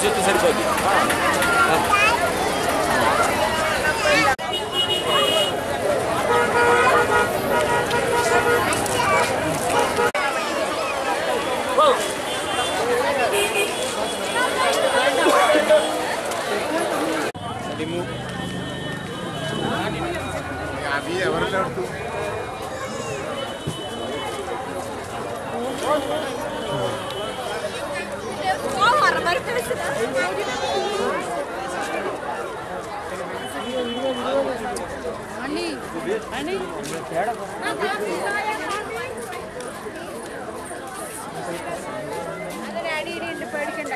చెప్తే సరిపోద్ది வர மாதிரி பேசுறேன் അടിയിടിയുണ്ട് പേടിക്കണ്ട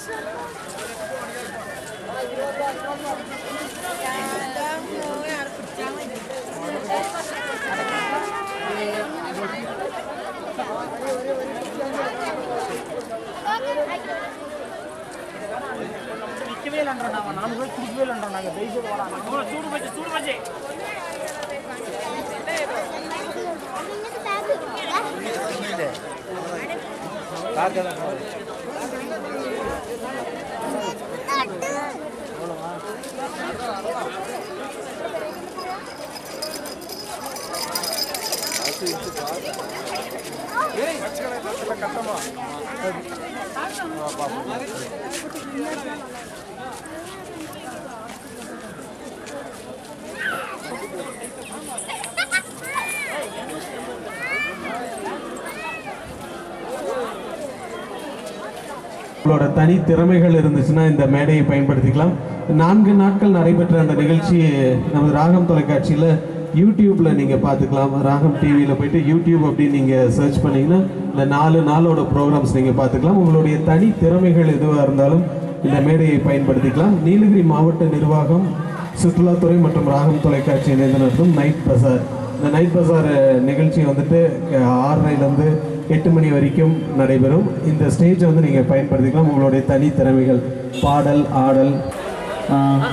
உங்களோட தனி திறமைகள் இருந்துச்சுன்னா இந்த மேடையை பயன்படுத்திக்கலாம் நான்கு நாட்கள் நடைபெற்ற அந்த நிகழ்ச்சி நமது ராகம் தொலைக்காட்சியில் யூடியூப்ல நீங்க பார்த்துக்கலாம் ராகம் டிவியில் போயிட்டு யூடியூப் அப்படின்னு நீங்க சர்ச் பண்ணீங்கன்னா இந்த நாலு நாளோட ப்ரோக்ராம்ஸ் நீங்க பார்த்துக்கலாம் உங்களுடைய தனி திறமைகள் எதுவாக இருந்தாலும் இந்த மேடையை பயன்படுத்திக்கலாம் நீலகிரி மாவட்ட நிர்வாகம் சுற்றுலாத்துறை மற்றும் ராகம் தொலைக்காட்சி இணைந்து நடத்தும் நைட் பசார் இந்த நைட் பசார் நிகழ்ச்சி வந்துட்டு அஹ், ஆறரைலேருந்து எட்டு மணி வரைக்கும் நடைபெறும் இந்த ஸ்டேஜை வந்து நீங்கள் பயன்படுத்திக்கலாம் உங்களுடைய தனி திறமைகள் பாடல் ஆடல் ஆஹ்,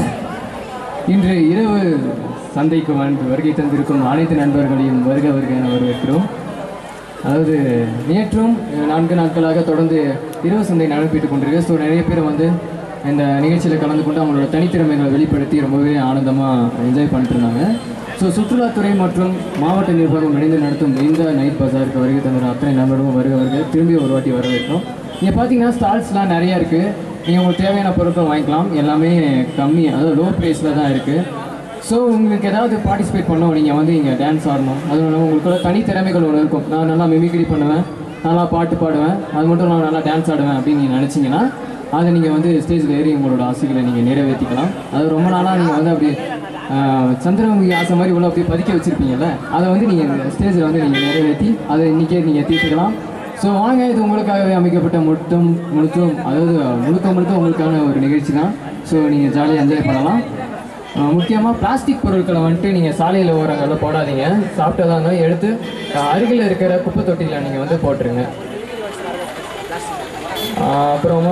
இன்று இரவு சந்தைக்கு வந்து வருகை தந்திருக்கும் அனைத்து நண்பர்களையும் வருக வருக என வரவேற்கிறோம் அதாவது நேற்றும் நான்கு நாட்களாக தொடர்ந்து இரவு சந்தை நடைபெற்றுக் கொண்டிருக்கு ஸோ நிறைய பேர் வந்து இந்த நிகழ்ச்சியில் கலந்து கொண்டு அவங்களோட தனித்திறமைகளை வெளிப்படுத்தி ரொம்பவே ஆனந்தமாக என்ஜாய் பண்ணிட்டு இருந்தாங்க ஸோ சுற்றுலாத்துறை மற்றும் மாவட்ட நிர்வாகம் இணைந்து நடத்தும் இந்த நைட் பஜாருக்கு வருகை தந்த அத்தனை நண்பர்களும் வருக வருக திரும்பி ஒரு வாட்டி வரவேற்கிறோம் இங்கே பார்த்தீங்கன்னா ஸ்டால்ஸ்லாம் நிறையா இருக்குது நீங்கள் உங்களுக்கு தேவையான பொருட்கள் வாங்கிக்கலாம் எல்லாமே கம்மி அதாவது லோ ப்ரைஸில் தான் இருக்குது ஸோ உங்களுக்கு ஏதாவது பார்ட்டிசிபேட் பண்ணோம் நீங்கள் வந்து இங்கே டான்ஸ் ஆடணும் அதுவும் இல்லாமல் உங்களுக்குள்ள தனி திறமைகள் ஒன்று இருக்கும் நான் நல்லா மிமிக்ரி பண்ணுவேன் நல்லா பாட்டு பாடுவேன் அது மட்டும் நான் நல்லா டான்ஸ் ஆடுவேன் அப்படின்னு நீங்கள் நினச்சிங்கன்னா அதை நீங்கள் வந்து ஸ்டேஜில் ஏறி உங்களோட ஆசைகளை நீங்கள் நிறைவேற்றிக்கலாம் அது ரொம்ப நாளாக நீங்கள் வந்து அப்படி ஆஹ், சந்திரமுகி ஆசை மாதிரி உள்ள அப்படியே பதுக்கி வச்சுருப்பீங்கல்ல அதை வந்து நீங்கள் ஸ்டேஜில் வந்து நீங்கள் நிறைவேற்றி அதை இன்றைக்கே நீங்கள் தீர்த்துக்கலாம் ஸோ வாங்க இது உங்களுக்காகவே அமைக்கப்பட்ட முட்டும் முழுத்தும் அதாவது முழுக்க முழுக்க உங்களுக்கான ஒரு நிகழ்ச்சி தான் ஸோ நீங்கள் ஜாலியாக என்ஜாய் பண்ணலாம் முக்கியமாக பிளாஸ்டிக் பொருட்களை வந்துட்டு நீங்கள் சாலையில் ஓரங்களில் போடாதீங்க சாப்பிட்டதா இருந்தாலும் எடுத்து அஹ், அருகில் இருக்கிற குப்பை தொட்டியில் நீங்கள் வந்து போட்டுருங்க ஆஹ், அப்புறமா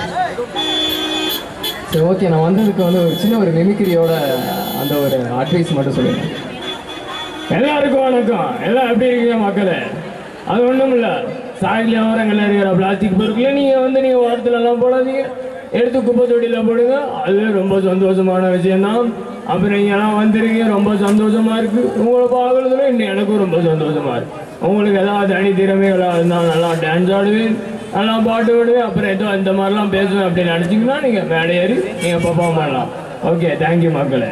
சரி ஓகே நான் வந்ததுக்கு வந்து ஒரு சின்ன ஒரு மிமிக்ரியோட அந்த ஒரு அட்வைஸ் மட்டும் சொல்லுங்கள் எல்லாருக்கும் வணக்கம் எல்லாம் எப்படி இருக்கீங்க மக்களே அது ஒன்றும் இல்லை சாலையில் ஓரங்களில் இருக்கிற பிளாஸ்டிக் பொருட்களை நீங்கள் வந்து நீங்கள் ஓரத்துல எல்லாம் போடாதீங்க எடுத்து குப்பை தொட்டியில் போடுங்க அது ரொம்ப சந்தோஷமான விஷயம்தான் அப்புறம் இங்கெல்லாம் வந்திருக்கீங்க ரொம்ப சந்தோஷமா இருக்கு உங்களை பார்க்கறதுல இன்னும் எனக்கும் ரொம்ப சந்தோஷமா இருக்கு உங்களுக்கு ஏதாவது தனி திறமைகளாக இருந்தால் நல்லா டான்ஸ் ஆடுவேன் நல்லா பாட்டு விடுவேன் அப்புறம் ஏதோ இந்த மாதிரிலாம் பேசுவேன் அப்படின்னு நினச்சிங்கன்னா நீங்கள் மேடை ஏறி நீங்கள் பர்ஃபார்ம் பண்ணலாம் ஓகே தேங்க்யூ மக்களே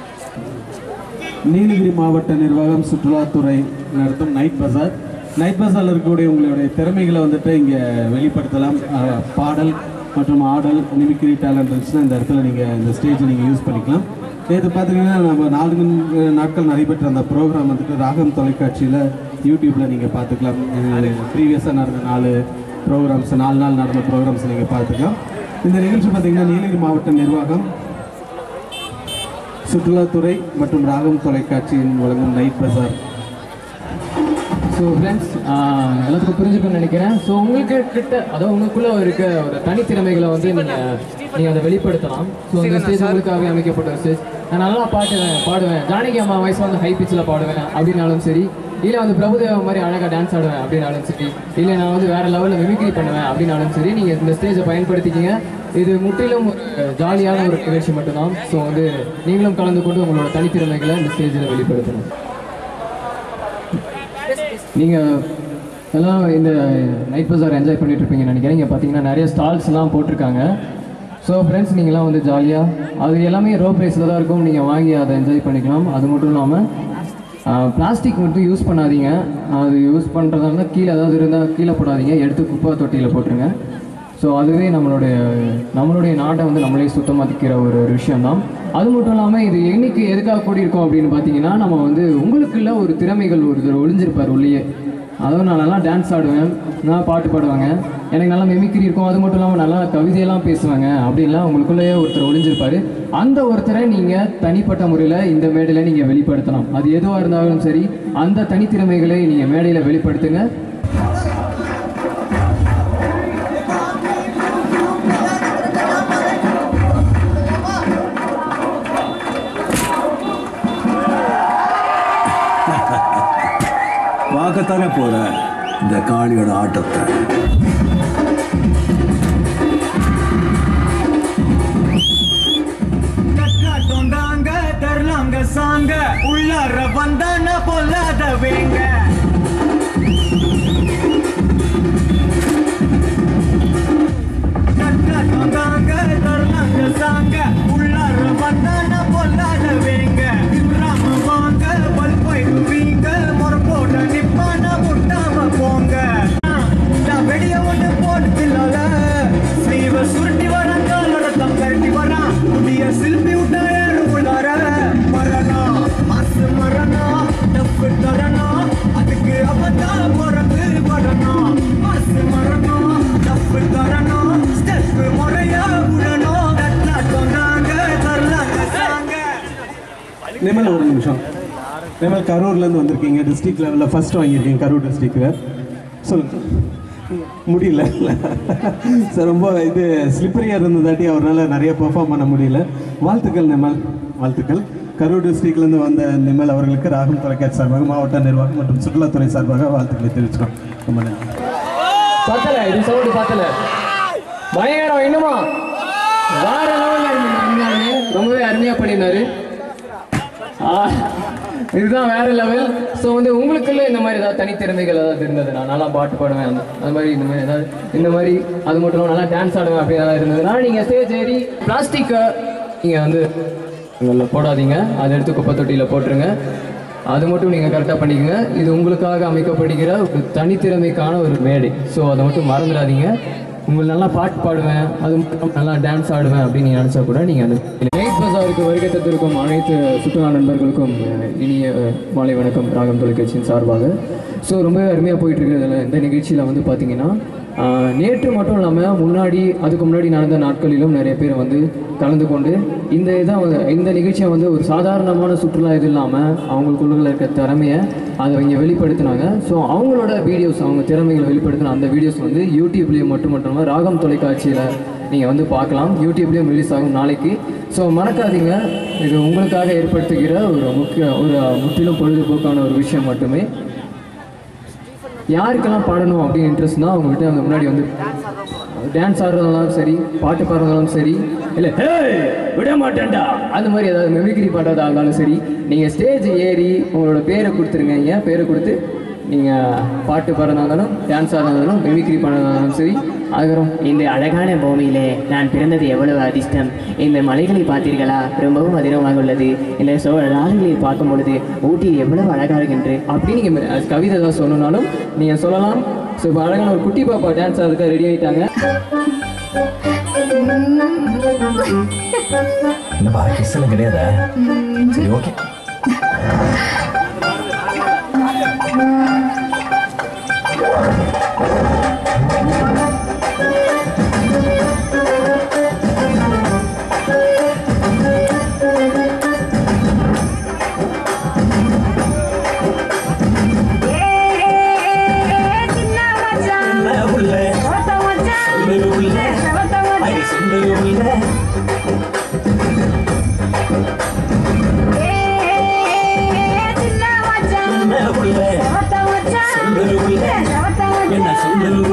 நீலகிரி மாவட்ட நிர்வாகம் சுற்றுலாத்துறை நடத்தும் நைட் பஜார் நைட் பஜாரில் இருக்கக்கூடிய உங்களுடைய திறமைகளை வந்துட்டு இங்கே வெளிப்படுத்தலாம் அஹ், பாடல் மற்றும் ஆடல் மிமிக்ரி டேலண்ட் இருந்துச்சுன்னா இந்த இடத்துல நீங்கள் இந்த ஸ்டேஜை நீங்கள் யூஸ் பண்ணிக்கலாம் நேற்று பார்த்தீங்கன்னா நம்ம நான்கு நாட்கள் நடைபெற்ற அந்த ப்ரோக்ராம் வந்துட்டு ராகம் தொலைக்காட்சியில் யூடியூப்பில் நீங்கள் பார்த்துக்கலாம் ப்ரீவியஸாக நடந்த நாலு ப்ரோக்ராம்ஸ் நாலு நாள் நடந்த ப்ரோக்ராம்ஸ் நீங்கள் பார்த்துக்கலாம் இந்த நிகழ்ச்சி பார்த்தீங்கன்னா நீலகிரி மாவட்ட நிர்வாகம் சுற்றுலாத்துறை மற்றும் ராகம் தொலைக்காட்சியின் வழங்கும் நைட் பஜார் ஸோ ஃப்ரெண்ட்ஸ் எல்லாத்துக்கும் புரிஞ்சுக்கணும்னு நினைக்கிறேன் ஸோ உங்களுக்கு கிட்ட அதாவது உங்களுக்குள்ள இருக்க ஒரு தனித்திறமைகளை வந்து நீங்கள் நீங்கள் அதை வெளிப்படுத்தலாம் ஸோ இந்த ஸ்டேஜ் உங்களுக்காகவே அமைக்கப்பட்ட ஸ்டேஜ் நான் நல்லா பாட்டுவேன் பாடுவேன் ஜானகி அம்மா வயசு வந்து ஹை பிச்சில் பாடுவேன் அப்படின்னாலும் சரி இல்லை வந்து பிரபுதேவா மாதிரி அழகாக டான்ஸ் ஆடுவேன் அப்படின்னாலும் சரி இல்லை நான் வந்து வேறு லெவலில் மிமிக்ரி பண்ணுவேன் அப்படின்னாலும் சரி நீங்கள் இந்த ஸ்டேஜை பயன்படுத்திக்கிங்க இது முற்றிலும் ஒரு ஜாலியான ஒரு நிகழ்ச்சி மட்டும்தான் ஸோ வந்து நீங்களும் கலந்து கொண்டு உங்களோட தனித்திறமைகளை இந்த ஸ்டேஜில் வெளிப்படுத்தணும் நீங்கள் எல்லாம் இந்த நைட் பஜார் என்ஜாய் பண்ணிட்டு இருப்பீங்கன்னு நினைக்கிறேன் இங்கே பார்த்தீங்கன்னா நிறைய ஸ்டால்ஸ்லாம் போட்டிருக்காங்க ஸோ ஃப்ரெண்ட்ஸ் நீங்களாம் வந்து ஜாலியாக அது எல்லாமே ரோ ப்ரைஸில் தான் இருக்கும் நீங்கள் வாங்கி அதை என்ஜாய் பண்ணிக்கலாம் அது மட்டும் இல்லாமல் பிளாஸ்டிக் மட்டும் யூஸ் பண்ணாதீங்க அது யூஸ் பண்ணுறதா இருந்தால் கீழே ஏதாவது இருந்தால் கீழே போடாதீங்க எடுத்து குப்பை தொட்டியில் போட்டுருங்க ஸோ அதுவே நம்மளுடைய நம்மளுடைய நாட்டை வந்து நம்மளே சுத்தமாக்கிற ஒரு ஒரு விஷயம்தான் அது மட்டும் இல்லாமல் இது என்னைக்கு எதுக்காக கூடியிருக்கோம் அப்படின்னு பார்த்தீங்கன்னா நம்ம வந்து உங்களுக்குள்ள ஒரு திறமைகள் ஒருத்தர் ஒளிஞ்சிருப்பார் உள்ளேயே அதுவும் நான் நல்லா டான்ஸ் ஆடுவேன் நான் பாட்டு பாடுவாங்க எனக்கு நல்லா மெமிக்ரி இருக்கும் அது மட்டும் இல்லாமல் நல்லா கவிதையெல்லாம் பேசுவாங்க அப்படின்லாம் உங்களுக்குள்ளேயே ஒருத்தர் ஒளிஞ்சிருப்பாரு அந்த ஒருத்தரை நீங்கள் தனிப்பட்ட முறையில் இந்த மேடையில் நீங்கள் வெளிப்படுத்தலாம் அது எதுவாக இருந்தாலும் சரி அந்த தனித்திறமைகளை நீங்கள் மேடையில் வெளிப்படுத்துங்க பார்க்கத்தானே போற இந்த காளியோட ஆட்டத்தை கட்டாட்டம் தாங்க தரலாங்க சாங்க உள்ளார வந்தான பொல்லாத வேங்க கட்டாட்டம் தாங்க தரலாங்க சாங்க உள்ளார வந்தான பொல்லாத வேங்க இல்லாம வாங்க பல் போயிடுவீங்க முறை போட நிப்பான முட்டாம போங்க நான் வெடிய ஒண்ணு போட்டுலால ஸ்லீவ சுருட்டி வரான் காலோட தம் கரட்டி வரான் புதிய சில்பி விட்டா ஏறு உள்ளார மரணம் மாசு மரணம் டப்பு தரணும் அதுக்கு அப்பதான் பிறந்து வரணும் மாசு மரணம் டப்பு தரணும் ஸ்டெப் முறையா விடணும் தட்டாட்டம் நாங்க தரலாங்க சாங்க நிமல் ஒரு நிமிஷம் நிமல் கரூர்லேருந்து வந்திருக்கீங்க டிஸ்ட்ரிக்ட் லெவலில் ஃபர்ஸ்ட் வாங்கியிருக்கீங்க கரூர் டிஸ்ட்ரிக்டில் சொல்லுங்க முடியல சார் ரொம்ப இது ஸ்லிப்பரியாக இருந்ததாட்டி அவரால் நிறைய பெர்ஃபார்ம் பண்ண முடியல வாழ்த்துக்கள் நிமல் வாழ்த்துக்கள் கரூர் டிஸ்ட்ரிக்ட்லேருந்து வந்த நிமல் அவர்களுக்கு ராகம் தொலைக்காட்சி சார்பாக மாவட்ட நிர்வாகம் மற்றும் சுற்றுலாத்துறை சார்பாக வாழ்த்துக்களை தெரிவிச்சுக்கிறோம் ரொம்ப நன்றி பார்த்தல இது சவுண்டு பார்த்தல பயங்கரம் இன்னுமா வேற லெவல்ல இருந்தாரு ரொம்பவே அருமையா பண்ணியிருந்தாரு ஆ, இதுதான் வேற லெவல் ஸோ வந்து உங்களுக்குள்ள இந்த மாதிரி ஏதாவது தனித்திறமைகள் ஏதாவது இருந்தது நான் நல்லா பாட்டு பாடுவேன் அந்த அந்த மாதிரி இந்த மாதிரி ஏதாவது இந்த மாதிரி அது மட்டும் இல்லாம நல்லா டான்ஸ் ஆடுவேன் அப்படி ஏதாவது இருந்ததுன்னா நீங்கள் ஸ்டேஜ் ஏறி பிளாஸ்டிக்கை நீங்கள் வந்து உங்களை போடாதீங்க அதை எடுத்து குப்பை தொட்டியில் போட்டுருங்க அது மட்டும் நீங்கள் கரெக்டாக பண்ணிக்கோங்க இது உங்களுக்காக அமைக்கப்படுகிற ஒரு தனித்திறமைக்கான ஒரு மேடை ஸோ அதை மட்டும் மறந்துடாதீங்க உங்களுக்கு நல்லா பாட்டு பாடுவேன் அது மட்டும் நல்லா டான்ஸ் ஆடுவேன் அப்படின்னு நீங்கள் நினச்சா கூட நீங்கள் அந்த நைட் பஜாருக்கு வருகை தந்திருக்கும் அனைத்து சுற்றுலா நண்பர்களுக்கும் அஹ், இனிய அஹ், மாலை வணக்கம் ராகம் தொலைக்காட்சியின் சார்பாக ஸோ ரொம்பவே அருமையாக போயிட்டு இருக்கிறதுல இந்த நிகழ்ச்சியில் வந்து பார்த்தீங்கன்னா ஆஹ், நேற்று மட்டும் இல்லாமல் முன்னாடி அதுக்கு முன்னாடி நடந்த நாட்களிலும் நிறைய பேர் வந்து கலந்து கொண்டு இந்த இதை வந்து இந்த நிகழ்ச்சியை வந்து ஒரு சாதாரணமான சுற்றுலா இது இல்லாமல் அவங்களுக்குள்ள இருக்க திறமையை அதை இங்கே வெளிப்படுத்தினாங்க ஸோ அவங்களோட வீடியோஸ் அவங்க திறமைகளை வெளிப்படுத்தின அந்த வீடியோஸ் வந்து யூடியூப்லேயும் மட்டும் மட்டும் இல்லாமல் ராகம் தொலைக்காட்சியில் நீங்கள் வந்து பார்க்கலாம் யூடியூப்லேயும் ரிலீஸ் ஆகும் நாளைக்கு ஸோ மறக்காதீங்க இது உங்களுக்காக ஏற்படுத்துகிற ஒரு முக்கிய ஒரு முற்றிலும் பொழுதுபோக்கான ஒரு விஷயம் மட்டுமே யாருக்கெல்லாம் பாடணும் அப்படின்னு இன்ட்ரெஸ்ட்னா அவங்ககிட்ட அந்த முன்னாடி வந்து டான்ஸ் ஆடுறதாலும் சரி பாட்டு பாடுறதாலும் சரி இல்லை விட மாட்டேன்டா அந்த மாதிரி ஏதாவது மெமிக்ரி பண்ணுறதா இருந்தாலும் சரி நீங்கள் ஸ்டேஜ் ஏறி உங்களோட பேரை கொடுத்துருங்க ஏன் பேரை கொடுத்து நீங்கள் பாட்டு பாடுறதா இருந்தாலும் டான்ஸ் ஆடுறதா இருந்தாலும் மெமிக்ரி பண்ணுறதா இருந்தாலும் சரி அதுக்கப்புறம் இந்த அழகான பூமியிலே நான் பிறந்தது எவ்வளவு அதிர்ஷ்டம் இந்த மலைகளை பார்த்தீர்களா ரொம்பவும் அதிரமாக உள்ளது இந்த சோ ராடுகளை பார்க்கும் பொழுது ஊட்டி எவ்வளவு அழகா இருக்கின்ற அப்படி நீங்கள் கவிதை ஏதாவது சொல்லணும்னாலும் நீங்கள் சொல்லலாம் ஸோ இப்போ அழகான ஒரு குட்டி பாப்பா டான்ஸ் ஆடுறதுக்கு ரெடி ஆகிட்டாங்க என்னப்பா கிஸ் எல்லாம் கிடையாதா சரி ஓகே சின்ன மச்சான் உள்ள ஓட்ட மச்சான் சொல்லு உள்ள செவத்த மச்சான் ஐ சொல்லு உள்ள சின்ன மச்சான் உள்ள ஓட்ட மச்சான் சொல்லு உள்ள செவத்த என்ன மச்சான் சொல்லு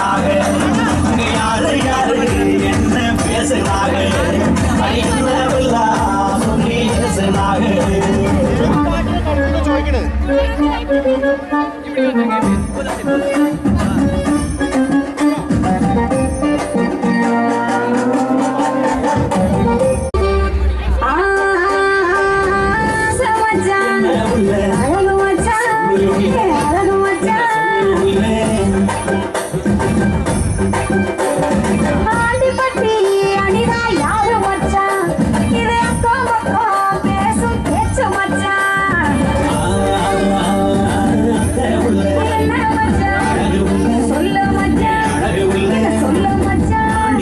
பேசுனாங்க இங்க யாரு யாரு என்ன பேசுனாங்க ஐயெல்லாம் சொல்லி பேசுனாங்க ஆசை மச்சான் அழகு மச்சான் அழகு மச்சான் ஆண்டிப்பட்டி அணிதா யாரு மச்சான் இது அக்கா மக்கா பேசும் பேச்சு மச்சான் என்ன மச்சான் சொல்லு மச்சான் சொல்லு மச்சான்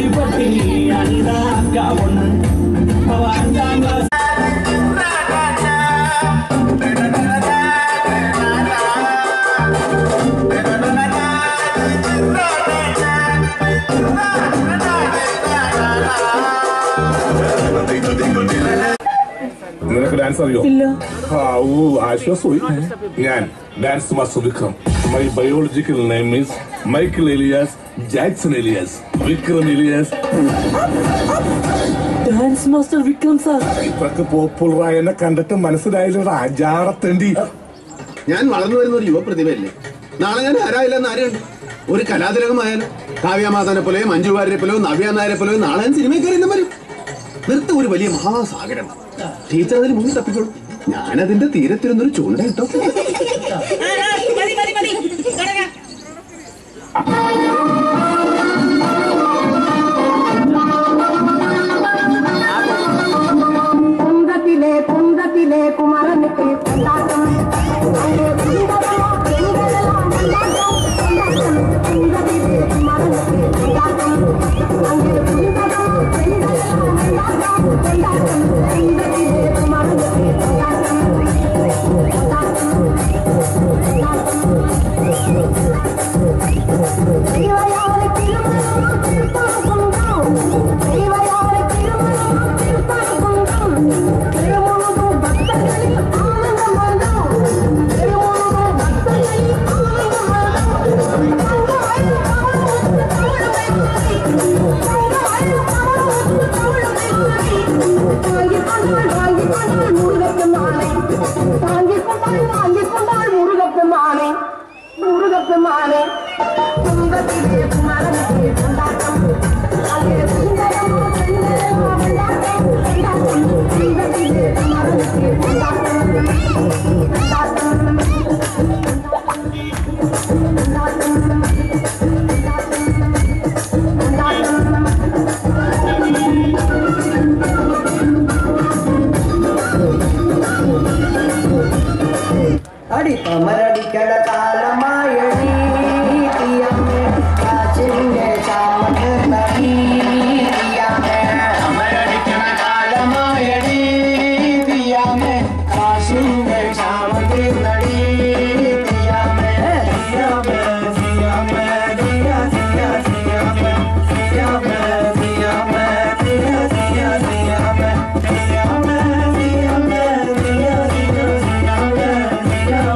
നിനക്ക് ഡാൻസ് അറിയോ ഔ ആശ്വാസമായി ഞാൻ dance master Vikram my biological name is Michael alias Jackson alias Vikram alias dance master Vikram sir ഇതൊക്കെ പോപ്പുലറായ എന്നെ കണ്ടിട്ട് മനസ്സിലായില്ലടാ അജാടത്തേണ്ടി ഞാൻ വളർന്നു വരുന്ന ഒരു യുവപ്രതിഭയല്ലേ നാളെ ഞാൻ ആരായില്ലെന്ന് ആരുണ്ട് ഒരു കലാതിലകമായാലും കാവ്യമാധവനെ പോലെയോ മഞ്ജു വാര്യരെ പോലെയോ നവ്യ നായരെ പോലെയോ നാളെ ഞാൻ സിനിമയിൽ കയറി ഇന്നും വരും നൃത്തം ഒരു വലിയ മഹാസാഗരമാണ് ടീച്ചർ അതിൽ മുങ്ങി തപ്പിക്കോളൂ ഞാനതിന്റെ തീരത്തിരുന്നൊരു ചൂണ്ട ഇട്ടോ குந்தத்திலே குந்தத்திலே குமரனுக்கு கொண்டாட்டம் அங்கே குந்தரமா பெண்களெல்லாம் கொண்டாட்டம் கொண்டாட்டம் குந்தத்திலே குமரனுக்கு கொண்டாட்டம் அங்கே குந்தரமா பெண்களெல்லாம் கொண்டாட்டம் கொண்டாட்டம் குந்தத்திலே குமரனுக்கு கொண்டாட்டம் தெய்வயாரை திருமணம் திருப்பாடு கொண்டாம் தெய்வயாரை திருமணம் திருப்பாடு கொண்டாம் திருமணம் பக்தர்களில் ஆனந்தம் வந்தோம் திருமணம் பக்தர்களில் ஆனந்தம் வாங்கிக் கொண்டாள் வாங்கிக் கொண்டாள் முருகப்பெருமானே முருகப்பெருமானே குந்தத்திலே குமரனுக்கு கொண்டாட்டம் அங்கே சுந்தரமா பெண்களமா கொண்டாட்டம் கொண்டாட்டம் குந்தத்திலே குமரனுக்கு கொண்டாட்டம் கொண்டாட்டம் அடி பமரடிக்கட காலமாயடி தீயம்மே காச்சிங்க சாமக்க நடி தீயாமே அமரடிக்கட காலமாயடி தீயாமே காசிங்க சாமக்க நடி தீயாமே தீயாமே தீயாமே தீயா தீயா தீயாமே தீயாமே தீயாமே தீயா தீயா தீயாமே தீயாமே தீயாமே தீயா தீயா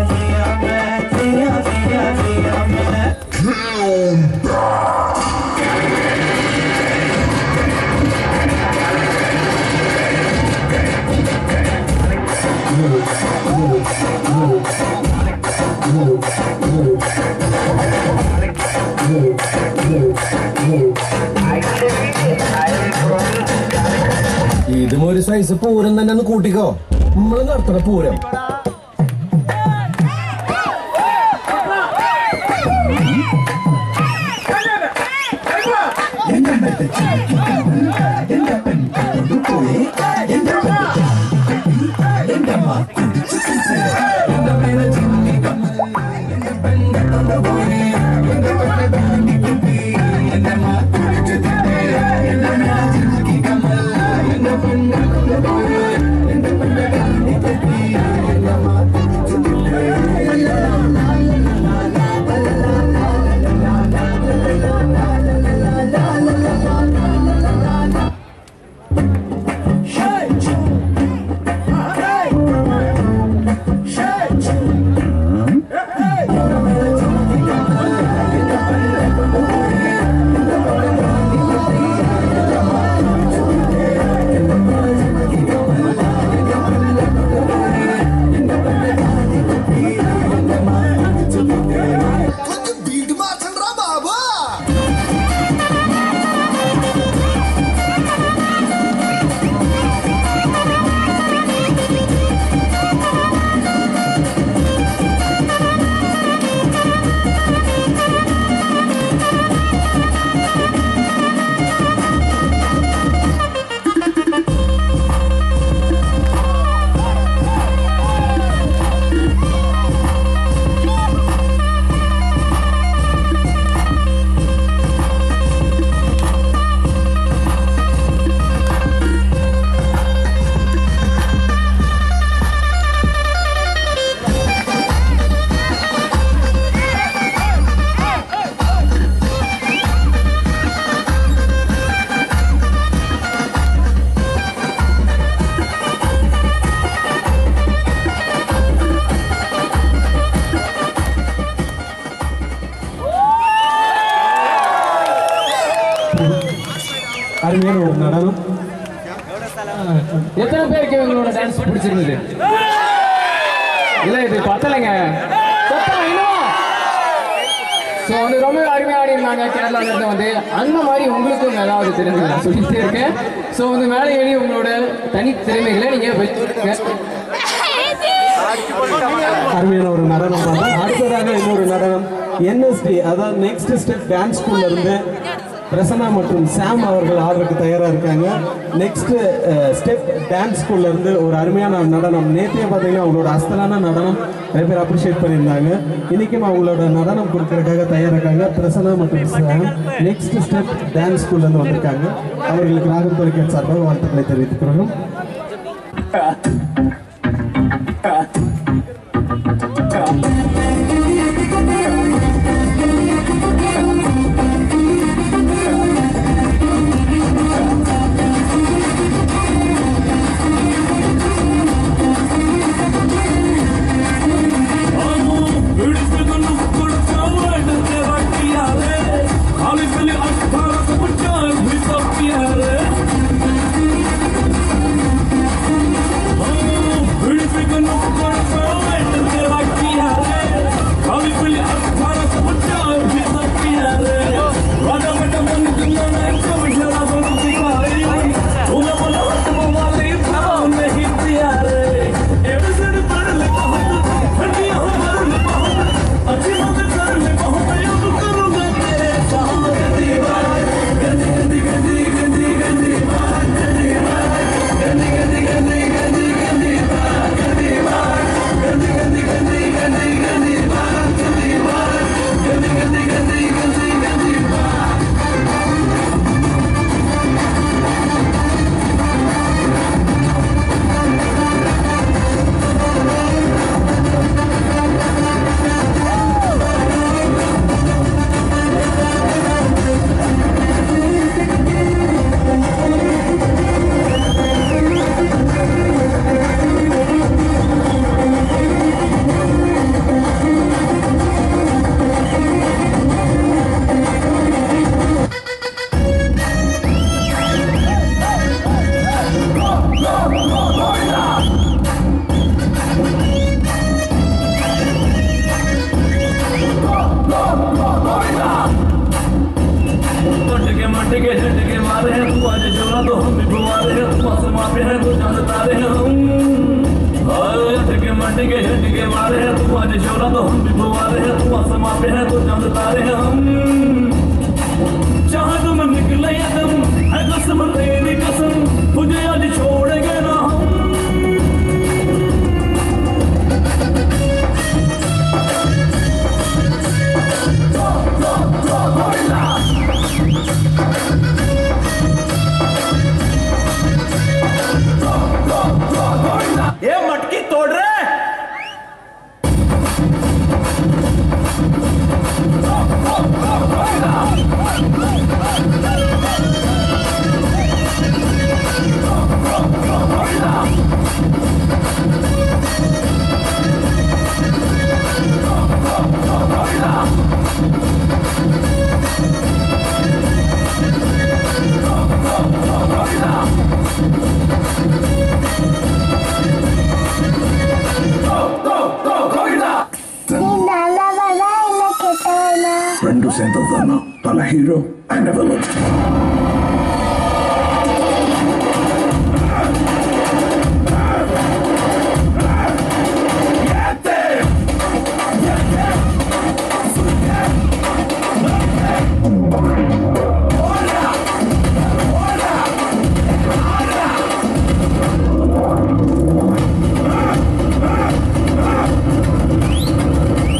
ഇതും ഒരു സൈസ് പൂരം തന്നെ ഒന്ന് കൂട്ടിക്കോ നമ്മൾ നടത്തണ പൂരം Hey! அருமையான ஒரு நடனம் எத்தனை பேருக்கு இவங்களோட டான்ஸ் பிடிச்சிருந்தது இல்ல இது பத்தலைங்க சத்தம் இன்னும் ஸோ வந்து ரொம்ப அருமையாக ஆடிருந்தாங்க கேரளால இருந்து வந்து அந்த மாதிரி உங்களுக்கும் ஏதாவது தெரிஞ்சு நான் சொல்லிட்டே இருக்கேன் ஸோ வந்து மேலே ஏறி உங்களோட தனி திறமைகளை நீங்க வச்சுருங்க அருமையான ஒரு நடனம் பார்த்தோம் அடுத்ததாக இன்னொரு நடனம் என்எஸ்டி அதாவது நெக்ஸ்ட் ஸ்டெப் டான்ஸ் ஸ்கூல்ல இருந்து பிரசன்னா மற்றும் சாம் அவர்கள் ஆடுறதுக்கு தயாரா இருக்காங்க நெக்ஸ்ட் ஸ்டெப் டான்ஸ் ஸ்கூல்ல இருந்து ஒரு அருமையான நடனம் நேற்றே பார்த்தீங்கன்னா அவங்களோட அஸ்தலான நடனம் நிறைய பேர் அப்ரிஷியேட் பண்ணியிருந்தாங்க இன்னைக்கும் அவங்களோட நடனம் கொடுக்கறதுக்காக தயாராக்காங்க பிரசன்னா மற்றும் சாம் நெக்ஸ்ட் ஸ்டெப் டான்ஸ் ஸ்கூல்ல இருந்து வந்திருக்காங்க அவர்களுக்கு ராகம் தொலைக்காட்சி சார்பாக வாழ்த்துக்களை தெரிவித்துக்கிறோம் मटके मटके झटके मारे हैं तू आज जोड़ा तो हम भी बुआरे हैं तू पास मापे हैं तो जान तारे हैं हम हाय झटके मटके झटके मारे हैं तू आज जोड़ा तो हम भी बुआरे हैं तू पास मापे हैं तो जान तारे हैं हम चाहे तुम निकले दम है कसम तेरी कसम तुझे आज छोड़ेंगे ना हम ये मटकी तोड़ रहे రెండు సెంటర్ తల hero I never look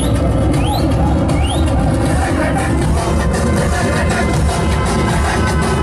Hey!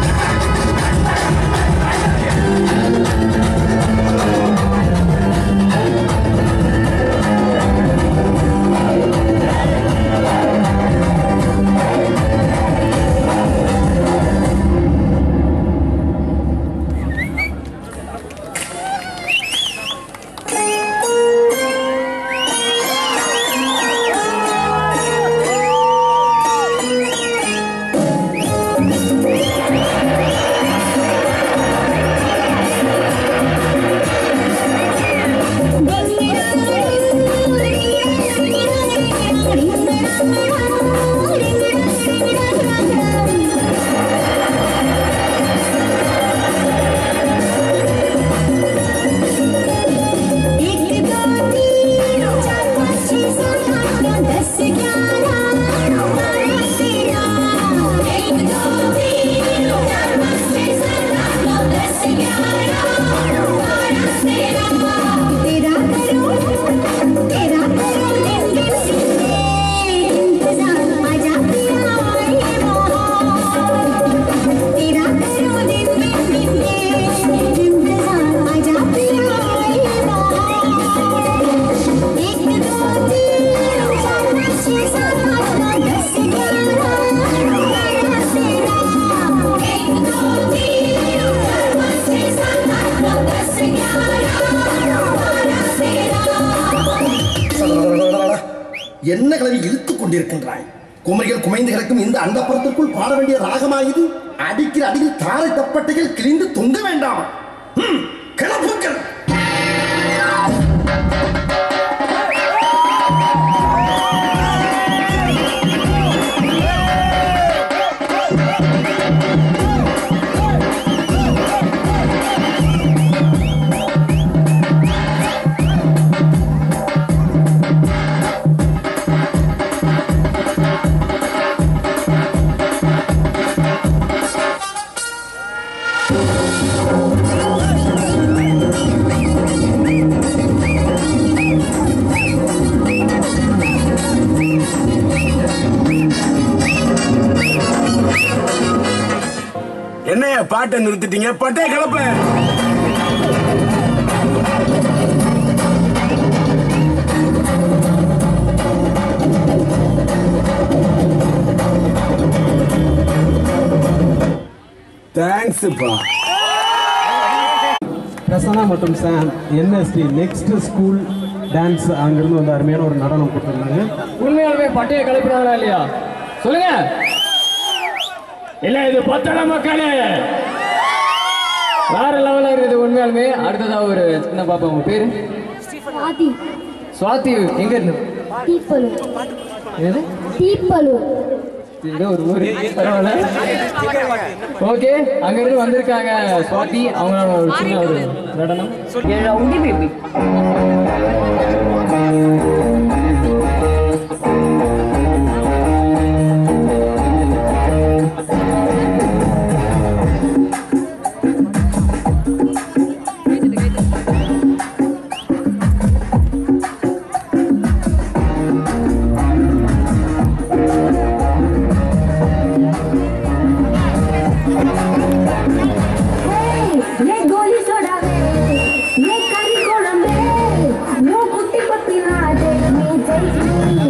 என்ன கிளவி இழுத்துக் கொண்டிருக்கின்றாய் குமரிகள் குமைந்து கிடக்கும் இந்த அந்தப்புறத்திற்குள் பாட வேண்டிய ராகமா இது அடிக்கிற அடியில் தாரை தப்பட்டைகள் கிழிந்து தொங்க வேண்டாம் ம், கிளப்புங்கள் என்னைய பாட்டை நிறுத்திட்டீங்க பட்டே கிளப்ப தேங்க்ஸ்ப்பா பிரசன்னா மற்றும் Sam NST next school dance அங்கிருந்து வந்து அருமையான ஒரு நடனம் கொடுத்துருந்தாங்க உண்மையாலுமே பட்டையை கிளப்பினாங்களா இல்லையா சொல்லுங்க இல்ல இது பத்தல மக்களே வேற லெவல்ல இருக்குது உண்மையாலுமே அடுத்ததா ஒரு சின்ன பாப்பா உங்க பேரு சுவாதி சுவாதி எங்க இருந்து தீப்பலூர் எது தீப்பலூர் ஏதோ ஒரு ஊரு பரவாயில்ல ஓகே அங்க இருந்து வந்திருக்காங்க சுவாதி அவங்களோட ஒரு சின்ன ஒரு நடனம் ரவுடி பேபி ஏ கோலி சோடாவே ஏ கறி குழம்பே நோ குட்டி பத்தி நாடே நீ ஜெயிச்சு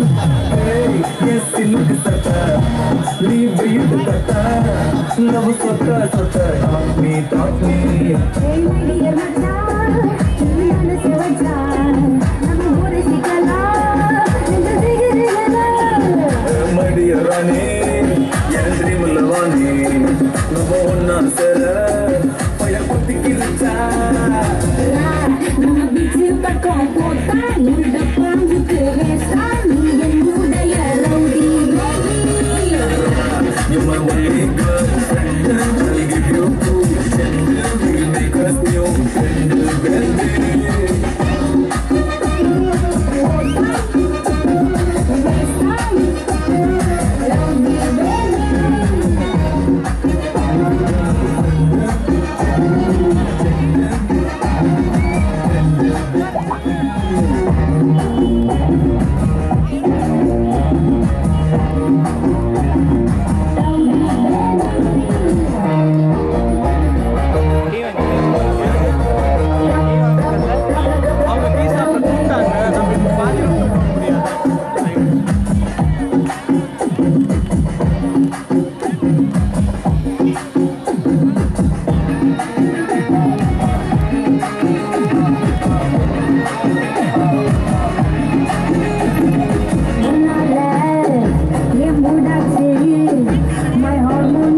My hormone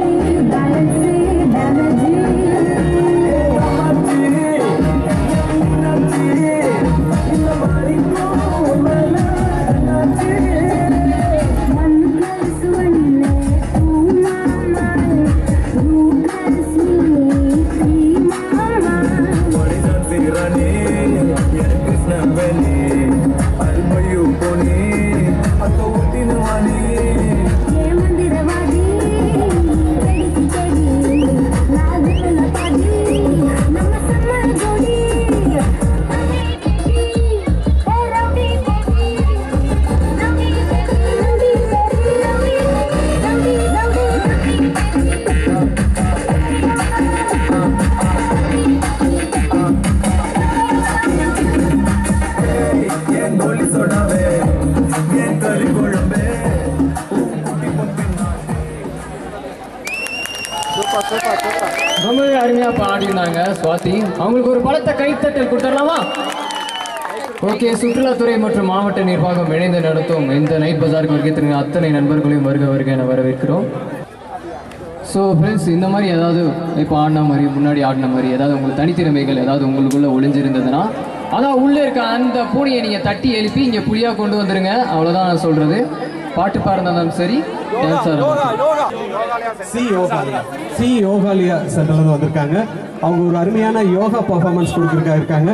balance ரொம்பவே அருமையா பாடினாங்க சுவாதி அவங்களுக்கு ஒரு பலத்த கைத்தட்டல் கொடுத்துடலாமா ஓகே சுற்றுலாத்துறை மற்றும் மாவட்ட நிர்வாகம் இணைந்து நடத்தும் இந்த நைட் பஜாருக்கு வருகை தருகிற அத்தனை நண்பர்களையும் வருக வருக என வரவேற்கிறோம் ஸோ ஃப்ரெண்ட்ஸ் இந்த மாதிரி ஏதாவது இப்போ ஆடின மாதிரி முன்னாடி ஆடின மாதிரி ஏதாவது உங்களுக்கு தனித்திறமைகள் ஏதாவது உங்களுக்குள்ள ஒளிஞ்சிருந்ததுன்னா அதான் உள்ளே இருக்க அந்த பூனையை நீங்கள் தட்டி எழுப்பி இங்கே புளியாக கொண்டு வந்துருங்க அவ்வளோதான் நான் சொல்கிறது பாட்டு பாடுறதாலும் சரி டான்ஸ் ஆடுறதும் சி யோகாலியா சி யோகாலியா சென்டர்லேருந்து வந்திருக்காங்க அவங்க ஒரு அருமையான யோகா பர்ஃபார்மன்ஸ் கொடுக்குறக்கா இருக்காங்க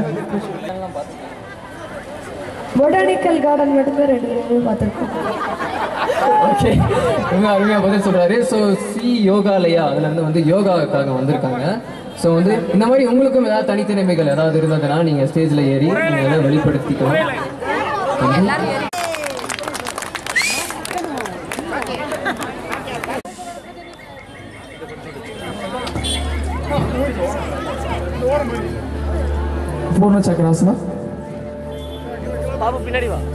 பொட்டானிக்கல் கார்டன் மட்டும்தான் ரெண்டு தடவை பார்த்துருக்கோம் ஓகே ரொம்ப அருமையாக பதில் சொல்கிறாரு ஸோ சி யோகாலயா அதுலேருந்து வந்து யோகாவுக்காக வந்திருக்காங்க ஸோ வந்து இந்த மாதிரி உங்களுக்கும் ஏதாவது தனித்திறமைகள் ஏதாவது இருந்ததுன்னா நீங்கள் ஸ்டேஜில் ஏறி நீங்கள் எல்லாம் வெளிப்படுத்திக்கலாம் பூர்ண சக்கராசனம் பாபு பின்னாடி வா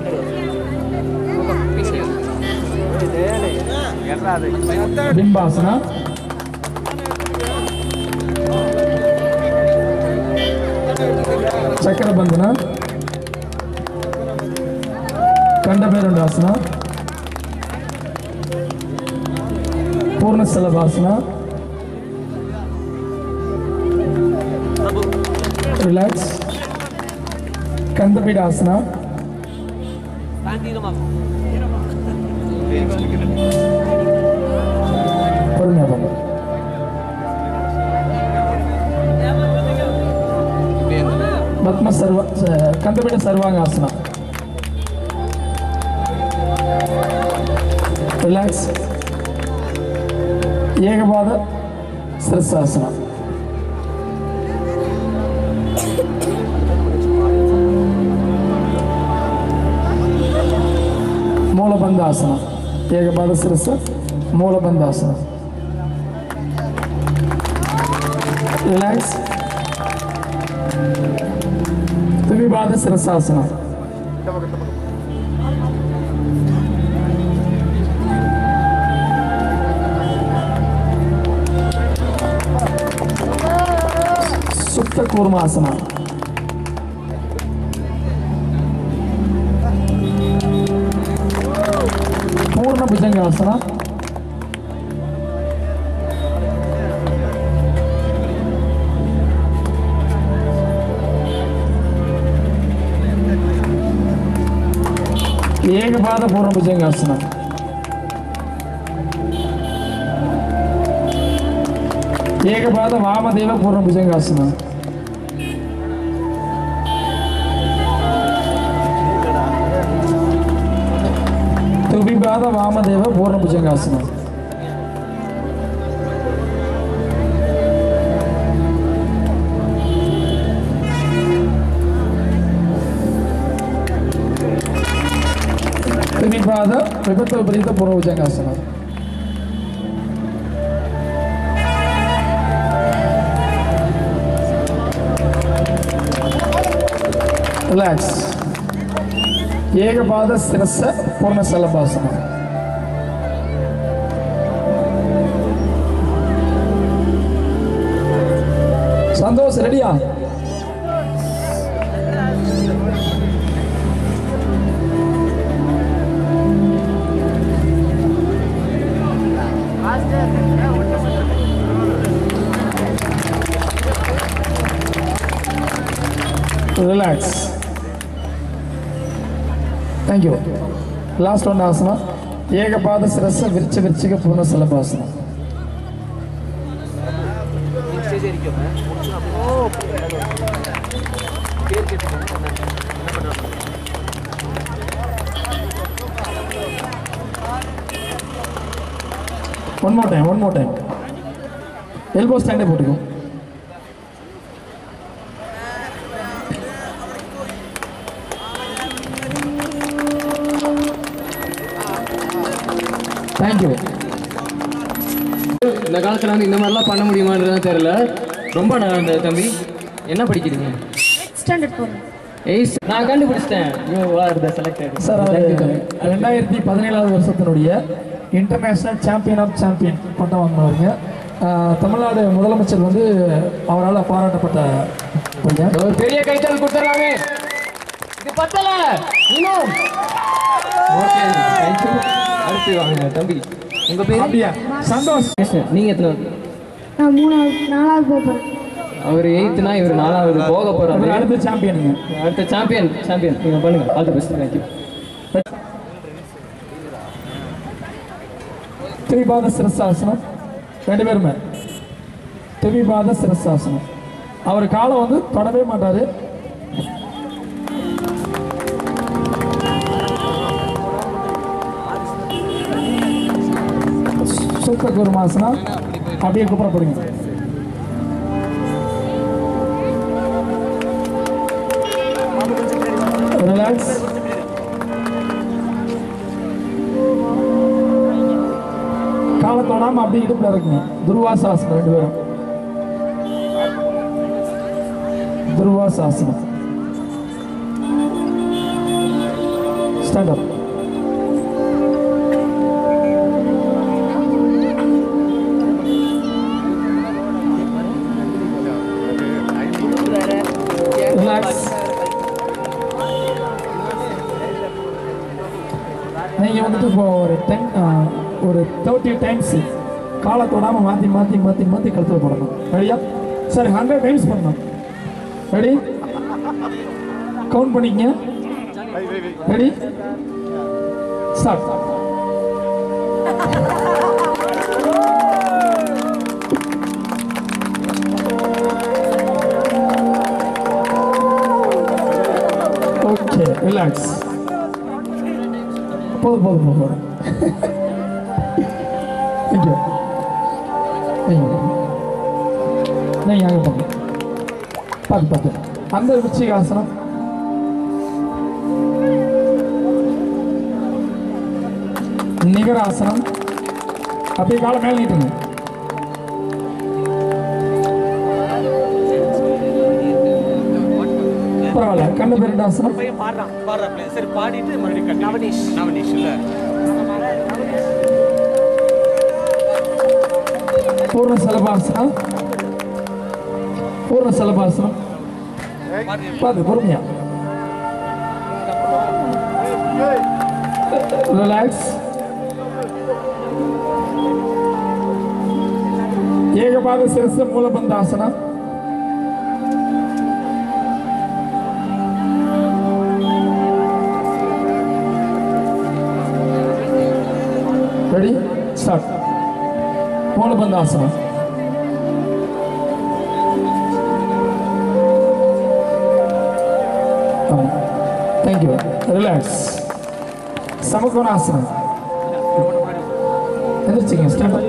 பிம்பாசனா చక్రబంధన కండభైరుండాసన పూర్ణస్థలభాసన రిలాక్స్ కందపీడాసన பொறுமையா பண்ணு பத்ம சர்வ ச- கந்தபீட சர்வாங்காசனா ரிலாக்ஸ் ஏகபாத சிரசாசனா மூலபந்தாசனா ஏகபாத சிரச மூலபந்தாசனா ரிலாக்ஸ் துவிபாத சிரசாசனம் சுத்த கூர்மாசனம் பூர்ண புஜங்காசனம் ఏకపాద పూర్ణ భుజంగాసనం ఏకపాద వామదేవ పూర్ణ భుజంగాసనం తుబిపాద వామదేవ పూర్ణ భుజంగాసనం తునిపాద విపత్తు విపరీత పూర్వ భుజంగాసనం రిలాక్స్ ఏకపాద శిరస్స పూర్ణ శలభాసనం సంతోష్ రెడీయా relax thank you last one ఆసనం ఏకపాద శిరస్సు విరిచి విరిచిగా పూర్ణ శలభాసనం one more time one more time elbow ஸ்டாண்டே போட்டுக்கோ தேங்க்யூ இந்த காலத்தில் வந்து இந்த மாதிரிலாம் பண்ண முடியுமான்றதான் தெரியல ரொம்ப நல்லா இருந்தது தம்பி என்ன படிக்கிறீங்க ஸ்டாண்டர்ட் போகிறேன் எய்ஸ் நான் கண்டுபிடிச்சிட்டேன் you are the selected sir அவர் ரெண்டாயிரத்தி பதினேழாவது வருஷத்தினுடைய இன்டர்நேஷ்னல் சாம்பியன் ஆஃப் சாம்பியன் பட்டம் வாங்கினவருங்க ஆஹ், தமிழ்நாடு முதலமைச்சர் வந்து அவரால் பாராட்டப்பட்ட பையன் ஒரு பெரிய கைத்தல் கொடுத்துடலாமே இது பத்தல இன்னும் ஓகே தேங்க்யூ அடுத்து வாங்க தம்பி உங்க பேர் அப்படியா சந்தோஷ் நீங்க எத்தனை நான் மூணாவது நாலாவது போகிறேன் அவர் எயித்துனா இவர் நாலாவது போக போறாரு இவர் அடுத்த சாம்பியனுங்க அடுத்த சாம்பியன் சாம்பியன் நீங்க பண்ணுங்க ஆல் தி பெஸ்ட் தேங்க்யூ திரிபாத சிரசாசனம் ரெண்டு பேருமே திரிபாத சிரசாசனம் அவர் காலை வந்து தொடவே மாட்டாரு சூப்பர் குருமாசனம் அப்படியே கூப்பிடப்படுங்க ரிலாக்ஸ் காலை தொடாம அப்படியே இடுப்புல இருக்குங்க துர்வாசாசனம் ரெண்டு பேரும் துர்வாசாசனம் ஸ்டாண்ட் அப் ரிலாக்ஸ் நீங்கள் வந்துட்டு இப்போ ஒரு டென் ஒரு தேர்ட்டி டைம்ஸ் காலை தொடாமல் மாற்றி மாற்றி மாற்றி மாற்றி கழுத்தில் போடணும் ரெடியா சரி ஹண்ட்ரட் டைம்ஸ் பண்ணணும் ரெடி கவுண்ட் பண்ணிக்கங்க ரெடி ஸ்டார்ட் ஓகே ரிலாக்ஸ் போதும் போதும் போதும் போதும் தேங்க்யூ தேங்க்யூ நீங்கள் அங்கே போங்க பார்த்து பார்த்து அந்த விச்சிகாசனம் நிகராசனம் அப்படியே காலை மேல் நீட்டுங்க பரவாயில்ல கண்ணு பெருண்டாசனம் பையன் பாடுறான் பாடுறாப்ல சரி பாடிட்டு மறுபடியும் கட்டு. நவனீஷ் நவனீஷ் இல்ல பூர்ண சலபாசனம் பூர்ண சலபாசனம் பார்த்து பொறுமையா ரிலாக்ஸ் ஏகபாத சிரச மூலபந்தாசனம் ரெடி ஸ்டார்ட் மூலபந்தாசனம் தேங்க்யூ ரிலாக்ஸ் சமகோணாசனம் எந்திரிச்சிங்க ஸ்டாண்ட்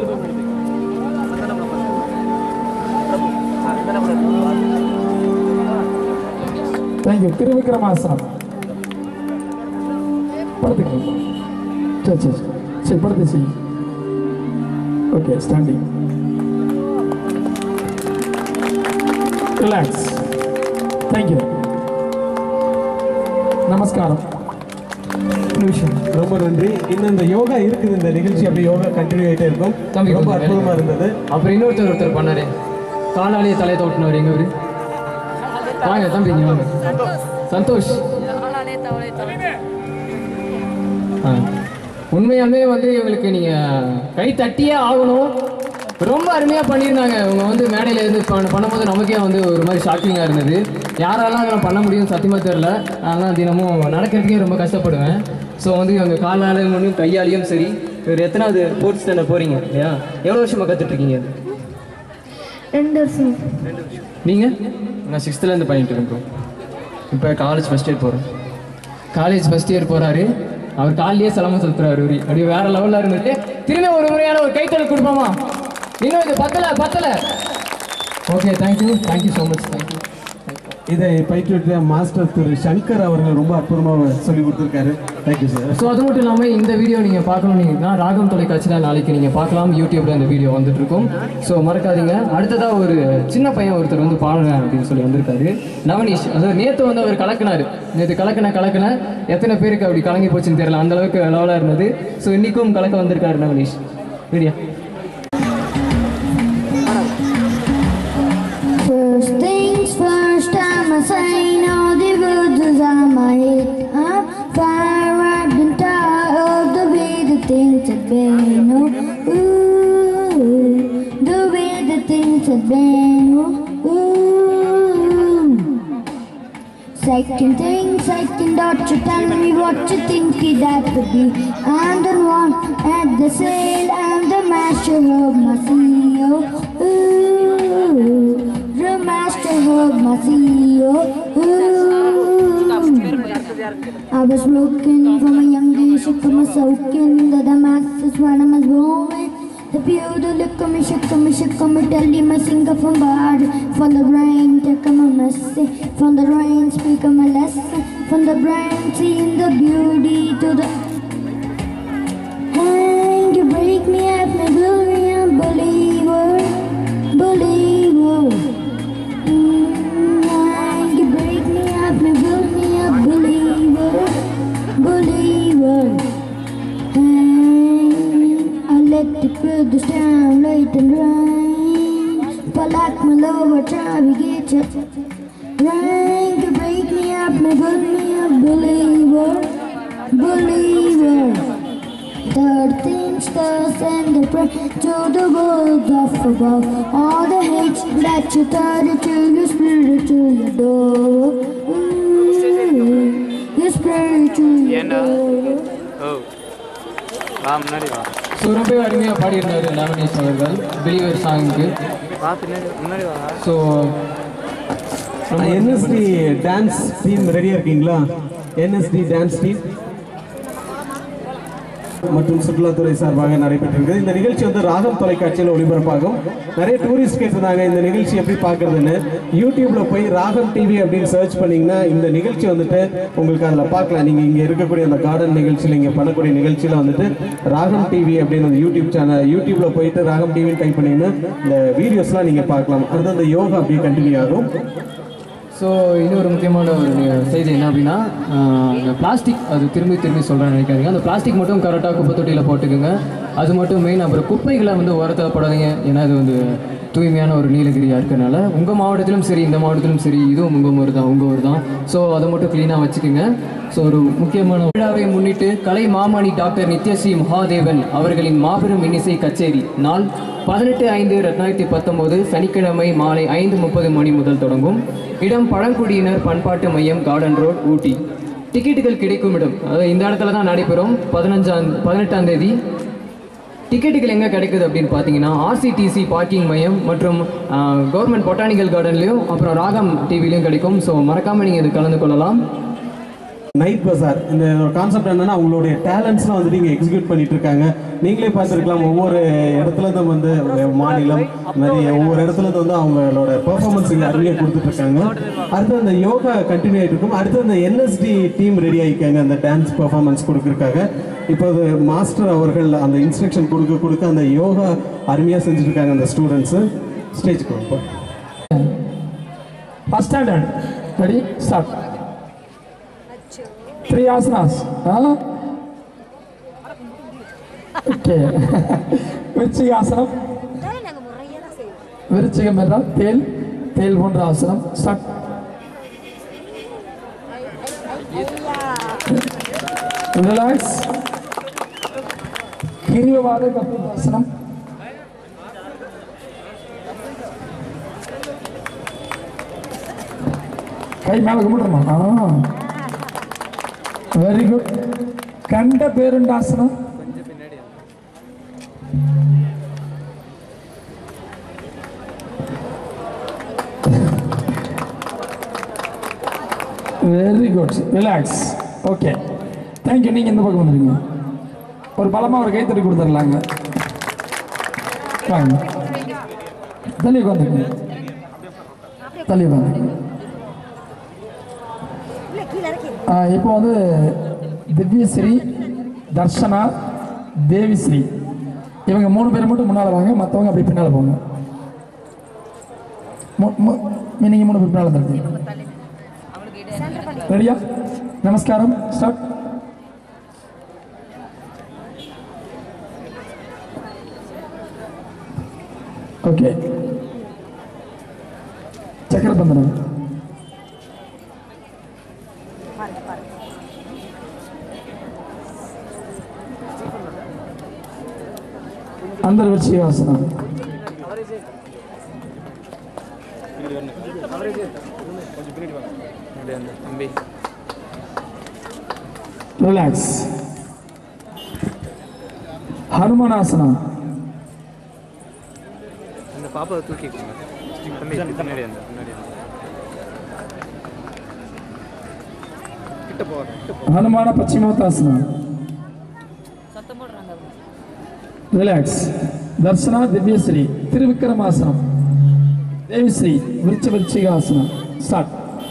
தேங்க்யூ திருவிக்ரமாசனம் படுத்துக்கங்க சரி சரி சரி. சரி படுத்து செய்யும் ஓகே ஸ்டாண்டிங் ரிலாக்ஸ் தேங்க்யூ நமஸ்காரம் நிமிஷம் ரொம்ப நன்றி இன்னும் இந்த யோகா இருக்குது இந்த நிகழ்ச்சி அப்படியே யோகா கண்டினியூ ஆகிட்டே இருக்கும் தம்பி ரொம்ப கொஞ்சம் அற்புதமா வேலை. இருந்தது அப்புறம் இன்னொருத்தர் ஒருத்தர் பண்ணாரு காலாலேயே தலையை தோட்டினவர் எங்க அவரு வாங்க தம்பி இங்க வாங்க சந்தோஷ் ஆ. உண்மையாலுமே வந்து இவங்களுக்கு நீங்க கை தட்டியே ஆகணும் ரொம்ப அருமையாக பண்ணியிருந்தாங்க இவங்க வந்து மேடையில் இருந்து பண்ண- பண்ணும்போது நமக்கே வந்து ஒரு மாதிரி ஷாக்கிங்காக இருந்தது யாராலாம் அதெல்லாம் பண்ண முடியும் சத்தியமாக தெரில அதெல்லாம் தினமும் நடக்கிறதுக்கே ரொம்ப கஷ்டப்படுவேன் ஸோ வந்து இவங்க காலாலையும் ஒன்றும் கையாலையும் சரி இவர் எத்தனாவது ஃபோர்த் ஸ்டாண்டர்ட் போகிறீங்க இல்லையா எவ்வளோ வருஷமாக கற்றுட்ருக்கீங்க அது ரெண்டு வருஷம் நீங்கள் நான் சிக்ஸ்த்துலேருந்து பண்ணிட்டு இருக்கேன் ப்ரோ இப்போ காலேஜ் ஃபஸ்ட் இயர் போகிறேன் காலேஜ் ஃபஸ்ட் இயர் போகிறாரு அவர் காலையே சிலம செலுத்துறாரு இவரு. அப்படியே வேற லெவலில் இருந்துட்டு திரும்ப ஒரு முறையான ஒரு கைத்தல் கொடுப்போமா இன்னும் இது பத்தல பத்தல okay thank you thank you so much thank you இதை பயிற்றுவித்த மாஸ்டர் திரு சங்கர் அவர்கள் ரொம்ப அற்புதமாக சொல்லி கொடுத்துருக்காரு தேங்க்யூ சார் ஸோ அது மட்டும் இல்லாமல் இந்த வீடியோ நீங்கள் பார்க்கணும் நீங்கள் ராகம் தொலைக்காட்சியில் நாளைக்கு நீங்கள் பார்க்கலாம் யூடியூப்ல இந்த வீடியோ வந்துட்டு இருக்கும் ஸோ மறக்காதீங்க அடுத்ததாக ஒரு சின்ன பையன் ஒருத்தர் வந்து பாடுறேன் அப்படின்னு சொல்லி வந்திருக்காரு நவனீஷ் அதாவது நேற்று வந்து அவர் கலக்குனாரு நேற்று கலக்கின கலக்கின எத்தனை பேருக்கு அப்படி கலங்கி போச்சுன்னு தெரியல அந்த அளவுக்கு லெவலாக இருந்தது ஸோ இன்னைக்கும் கலக்க வந்திருக்காரு Navaneesh video First things first, I'ma say no the words on my been. Oh, ooh, the way the things have been. Oh, ooh. Second thing, second thought, you tell me what you think that would be. I'm the one at the sail, I'm the master of my CEO. Ooh, the master of my CEO. Ooh. I was looking from a young age, for my soaking that the masses when I was born. The beauty look at me, shook me, shook me, tell you my singer from bad. From the rain, take my message. From the rain, speak my lesson. From the brain, seeing the beauty to the. And you break me up, my brilliant believer, believer. Mm, and you break me up, my brilliant believer, believer. And I let the good down late and rain. But like my lover, try to get you. Rain to break me up, me put me a believer, believer. Thirteen stars and the pray to the world of above. All the hate that you thought to your spirit to your door. Mm, Your spirit to your door. ஓ வா முன்னாடி வா so ரொம்ப அருமையாக பாடியிருந்தாரு லாவணேஷ் அவர்கள் believer சாங்க்கு வா பின்னாடி முன்னாடி வா ஸோ என்எஸ்டி டான்ஸ் டீம் ரெடியா இருக்கீங்களா என்எஸ்டி டான்ஸ் டீம் மற்றும் சுற்றுலாத்துறை சார்பாக நடைபெற்றிருக்கு இந்த நிகழ்ச்சி வந்து ராகம் தொலைக்காட்சியில் ஒளிபரப்பாகும் நிறைய டூரிஸ்ட் கேட்டிருந்தாங்க இந்த நிகழ்ச்சி எப்படி பார்க்கறதுன்னு யூடியூப்ல போய் ராகம் டிவி அப்படின்னு சர்ச் பண்ணீங்கன்னா இந்த நிகழ்ச்சி வந்துட்டு உங்களுக்கு அதில் பார்க்கலாம் நீங்கள் இங்கே இருக்கக்கூடிய அந்த கார்டன் நிகழ்ச்சியில் இங்கே பண்ணக்கூடிய நிகழ்ச்சியில் வந்துட்டு ராகம் டிவி அப்படின்னு அந்த யூடியூப் சேனல் யூடியூப்ல போயிட்டு ராகம் டிவின்னு டைப் பண்ணீங்கன்னா இந்த வீடியோஸ்லாம் நீங்கள் பார்க்கலாம் அடுத்து அந்த யோகா அப்படியே கண்டினியூ ஆகும் ஸோ இன்னொரு முக்கியமான ஒரு நி- செய்தி என்ன அப்படின்னா ஆஹ், இந்த பிளாஸ்டிக் அது திரும்பி திரும்பி சொல்கிறேன் நினைக்காதீங்க அந்த பிளாஸ்டிக் மட்டும் கரெக்டாக குப்பை தொட்டியில் போட்டுக்கோங்க அது மட்டும் மெயின் அப்புறம் குப்பைகளை வந்து ஓரத்தில் போடாதீங்க ஏன்னா அது வந்து தூய்மையான ஒரு நீலகிரியாக இருக்கறனால உங்கள் மாவட்டத்திலும் சரி இந்த மாவட்டத்திலும் சரி இதுவும் உங்கள் ஊர் தான் உங்கள் ஊர் தான் ஸோ அதை மட்டும் க்ளீனாக வச்சுக்கோங்க ஸோ ஒரு முக்கியமான விழாவை முன்னிட்டு கலை மாமணி டாக்டர் நித்யஸ்ரீ மகாதேவன் அவர்களின் மாபெரும் இன்னிசை கச்சேரி நாள் பதினெட்டு ஐந்து ரெண்டாயிரத்தி பத்தொம்போது சனிக்கிழமை மாலை ஐந்து முப்பது மணி முதல் தொடங்கும் இடம் பழங்குடியினர் பண்பாட்டு மையம் கார்டன் ரோட் ஊட்டி டிக்கெட்டுகள் கிடைக்கும் இடம் அதாவது இந்த இடத்துல தான் நடைபெறும் பதினஞ்சாம் பதினெட்டாம் தேதி டிக்கெட்டுகள் எங்கே கிடைக்குது அப்படின்னு பார்த்தீங்கன்னா ஆர்சிடிசி பார்க்கிங் மையம் மற்றும் கவர்மெண்ட் பொட்டானிக்கல் கார்டன்லேயும் அப்புறம் ராகம் டிவிலையும் கிடைக்கும் ஸோ மறக்காமல் நீங்கள் இது கலந்து கொள்ளலாம் நைட் பசார் இந்த கான்செப்ட் என்னன்னா அவங்களுடைய டேலண்ட்ஸ்லாம் வந்துட்டு இங்கே எக்ஸிக்யூட் பண்ணிட்டு இருக்காங்க நீங்களே பார்த்துருக்கலாம் ஒவ்வொரு இடத்துல இருந்து வந்து ஒரு மாநிலம் இந்த மாதிரி ஒவ்வொரு இடத்துல இருந்து வந்து அவங்களோட பெர்ஃபார்மன்ஸ் இங்கே அருமையாக கொடுத்துட்டு இருக்காங்க அடுத்து அந்த யோகா கண்டினியூ ஆகிட்டு இருக்கும் அடுத்து அந்த என்எஸ்டி டீம் ரெடி ஆகிக்காங்க அந்த டான்ஸ் பெர்ஃபார்மன்ஸ் கொடுக்குறக்காக இப்போ மாஸ்டர் அவர்கள் அந்த இன்ஸ்ட்ரக்ஷன் கொடுக்க கொடுக்க அந்த யோகா அருமையாக செஞ்சுட்டு இருக்காங்க அந்த ஸ்டூடெண்ட்ஸு ஸ்டேஜ்க்கு வருவோம் First standard. Ready? Start. Three asanas. Huh? Okay. விருச்சிகாசனம் விருச்சிகம் என்றால் தேல் தேல் போன்ற ஆசனம் ஸ்டார்ட் ரிலாக்ஸ் கிரிவாத கபாலபாசனம் கை மேல கும்பிடுறோமா ஆ வெரி குட் கண்ட பேருண்டாசனம் very good relax okay thank you நீங்கள் இந்த பக்கம் வந்துருங்க ஒரு பலமாக ஒரு கைத்தறி கொடுத்துடலாங்க வாங்க தள்ளி உட்காந்துங்க தள்ளி உட்காந்துங்க இப்போ வந்து திவ்யஸ்ரீ தர்ஷனா தேவிஸ்ரீ இவங்க மூணு பேர் மட்டும் முன்னால் வாங்க மற்றவங்க அப்படி பின்னால் போங்க நீங்கள் மூணு பேர் பின்னால் வந்துருக்கீங்க ரெடியா நமஸ்காரம் ஸ்டார்ட் ஓகே சக்கரபந்தனம் அந்தர்வச்சிகாசனம் தம்பி ரிலாக்ஸ் ஹனுமனாசனம் இந்த பாப்பாவை தூக்கி தம்பி பின்னாடி அந்த பின்னாடி அந்த. கிட்ட போ கிட்ட போ ஹனுமான பச்சிமோத்தாசனம் ரிலாக்ஸ் தர்சனா திவ்யஸ்ரீ திருவிக்ரமாசனம் தேவிஸ்ரீ விருச்ச விருச்சிகாசனம் ஸ்டார்ட்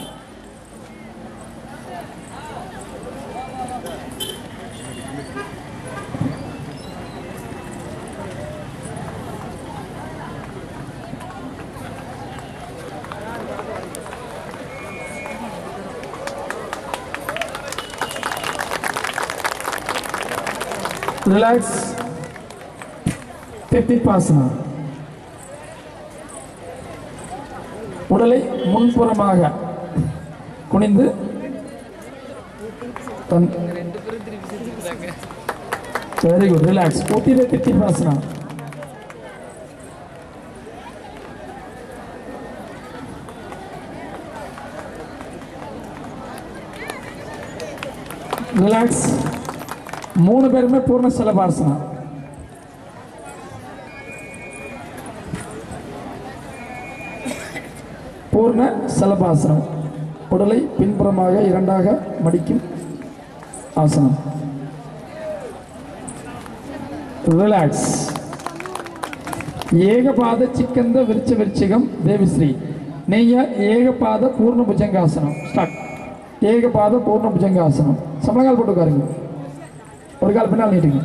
ரிலாக்ஸ் தெத்திப்பாசனா உடலை முன்புறமாக குனிந்து தன் வெரி குட் ரிலாக்ஸ் ஒத்திர தித்திப்பாசனா ரிலாக்ஸ் மூணு பேருமே பூர்ண செலபாசனா பூர்ண சலபாசனம் உடலை பின்புறமாக இரண்டாக மடிக்கும் ஆசனம் ரிலாக்ஸ் ஏகபாத சிக்கந்த விருச்ச விருச்சிகம் தேவிஸ்ரீ நெய்ய ஏகபாத பூர்ண புஜங்காசனம் ஸ்டார்ட் ஏகபாத பூர்ண புஜங்காசனம் சமணங்கால் போட்டு உட்காருங்க ஒரு கால் பின்னால் நீட்டுங்க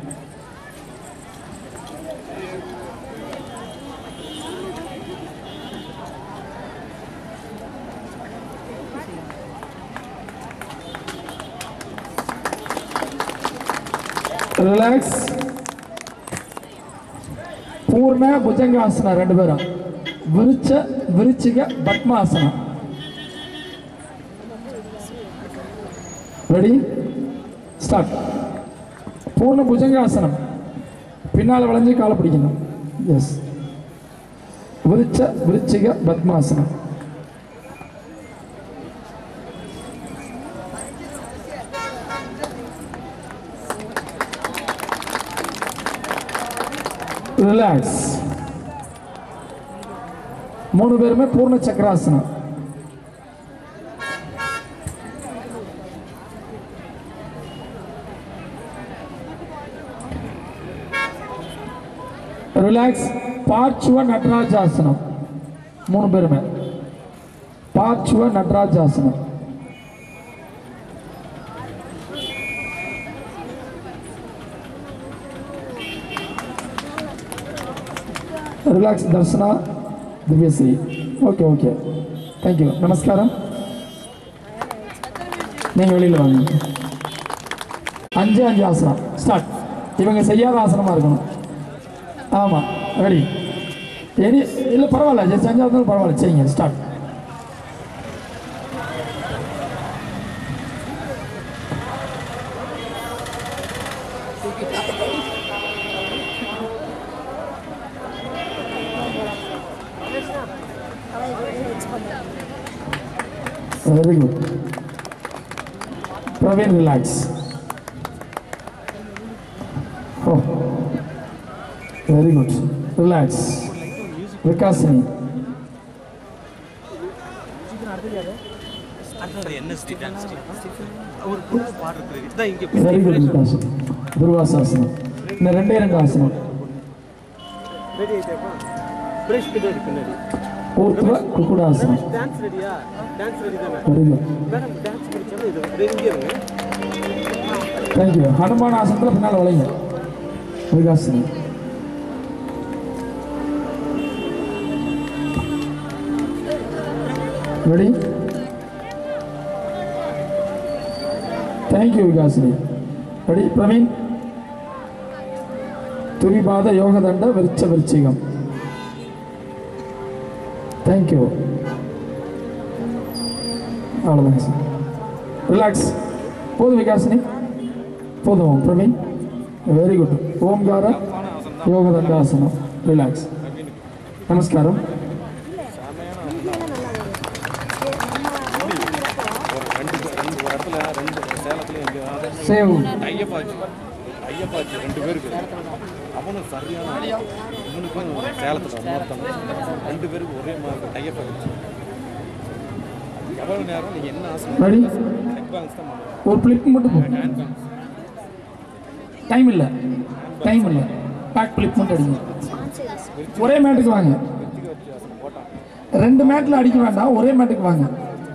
ரிலாக்ஸ் பூர்ண புஜங்காசனம் ரெண்டு பேரும் விருச்ச விருச்சிக பத்மாசனம் ரெடி ஸ்டார்ட் பூர்ண புஜங்காசனம் பின்னால் வளைஞ்சு காலை பிடிக்கணும் எஸ் விருச்ச விருச்சிக பத்மாசனம் ரிலாக்ஸ் மூணு பேருமே பூர்ண சக்கராசனம் ரிலாக்ஸ் பார்ச்சுவ நடராஜாசனம் மூணு பேருமே பார்ச்சுவ நடராஜாசனம் relax Darshana Divyashree okay okay thank you நமஸ்காரம் நீங்கள் வெளியில் வாங்க அஞ்சு அஞ்சு ஆசனம் ஸ்டார்ட் இவங்க செய்யாத ஆசனமாக இருக்கணும் ஆமாம் ரெடி சரி இல்லை பரவாயில்ல ஜஸ்ட் அஞ்சாவது இருந்தாலும் பரவாயில்ல செய்யுங்க start very good Praveen relax ஓ very good relax Vikasini NST dance ஒரு குரூப் பாடுறது இதுதான் இங்கே வெரி குட் விகாசினி துர்வாசாசனம் இந்த ரெண்டே ரெண்டு ஆசனம் ரெடி ஆயிட்டேப்பா பிரேஷ் பின்னாடி பின்னாடி ஊர்த்வ குக்குடாசனம் டான்ஸ் ரெடியா டான்ஸ் ரெடி தானே வெரி குட் மேடம் டான்ஸ் முடிச்சாலும் இது ரெடி இருங்க தேங்க்யூ ஹனுமான் ஆசனத்தில் பின்னால் வளைங்க Vikasini ready thank you Vikasini ready Praveen துரிபாத யோகதண்ட விருச்ச விருச்சிகம் தேங்க்யூ அவ்வளோதாங்க சார் ரிலாக்ஸ் போதும் விகாசினி போதும் பிரவீன் வெரி குட் ஓம்கார யோக தண்டாசனம் ரிலாக்ஸ் நமஸ்காரம் சேவ் ஐயப்பாச்சு ஐயப்பாச்சு ரெண்டு பேருக்கு அவனும் சரியான ஆளு. இவனுக்கும் சேலத்தில் இன்னொருத்தன் ரெண்டு பேருக்கு ஒரே மாதிரி டையப்பா இருந்துச்சு எவ்வளவு நேரம் நீங்க என்ன ஆசை Ready? அட்வான்ஸ் தான் பண்ணுவோம் ஒரு பிளிப் மட்டும் போதும். டைம் இல்லை டைம் இல்லை பேக் பிளிப் மட்டும் அடிங்க ஒரே மேட்டுக்கு வாங்க ரெண்டு மேட்டில் அடிக்க வேண்டாம் ஒரே மேட்டுக்கு வாங்க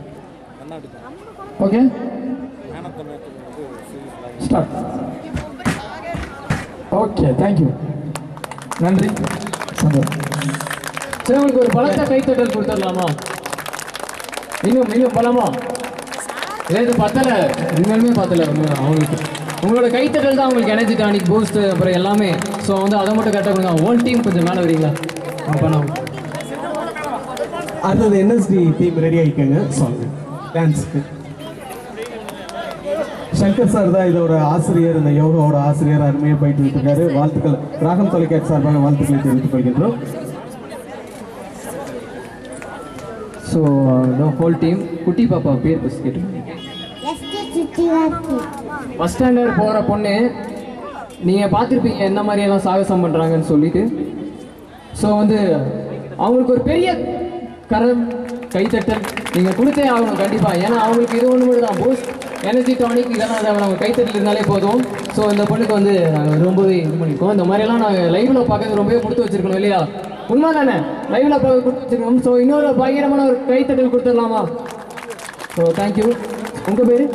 ஓகே ஸ்டார்ட் ஓகே தேங்க்யூ நன்றி சந்தோஷம் சரி உங்களுக்கு ஒரு பலத்த கைத்தட்டல் கொடுத்துடலாமா இன்னும் இன்னும் பலமா ஏது பத்தல உண்மையுமே பத்தல உண்மை- அவங்களுக்கு உங்களோட கைத்தட்டல் தான் உங்களுக்கு எனர்ஜி டானிக் பூஸ்ட் அப்புறம் எல்லாமே ஸோ வந்து அதை மட்டும் கரெக்டாக கொடுங்க ஓன் டீம் கொஞ்சம் மேலே வரீங்களா பண்ணோம் அடுத்தது என்எஸ்டி டீம் ரெடி ஆகிக்கோங்க சாங் டான்ஸுக்கு சங்கர் சார் தான் இதோட ஆசிரியர் இந்த யோகாவோட ஆசிரியர் அருமையாக போயிட்டு இருக்காரு வாழ்த்துக்கள் ராகம் தொலைக்காட்சி சார்பாக வாழ்த்துக்களை தெரிவித்துக் கொள்கின்றோம் ஸோ ஹோல் டீம் குட்டி பாப்பா பேர் பஸ் கேட்டு ஃபஸ்ட் ஸ்டாண்டர்ட் போகிற பொண்ணு நீங்கள் பார்த்துருப்பீங்க என்ன மாதிரியெல்லாம் சாகசம் பண்ணுறாங்கன்னு சொல்லிட்டு ஸோ வந்து அவங்களுக்கு ஒரு பெரிய கரம் கைத்தட்டல் நீங்கள் கொடுத்தே ஆகணும் கண்டிப்பாக ஏன்னா அவங்களுக்கு இது ஒன்று மட்டும் தான் பூஸ்ட் எனர்ஜி டானிக் இதெல்லாம் அதை அவங்க கைத்தட்டல் இருந்தாலே போதும் ஸோ இந்த பொண்ணுக்கு வந்து நாங்கள் ரொம்பவே இது பண்ணியிருக்கோம் இந்த மாதிரியெல்லாம் நாங்கள் லைவ்ல பார்க்கறது ரொம்பவே கொடுத்து வச்சிருக்கணும் இல்லையா உண்மை தானே லைவ்ல பார்க்க கொடுத்து வச்சிருக்கோம் ஸோ இன்னொரு பயங்கரமான ஒரு கைத்தட்டல் கொடுத்துடலாமா ஸோ தேங்க்யூ உங்கள் பேர்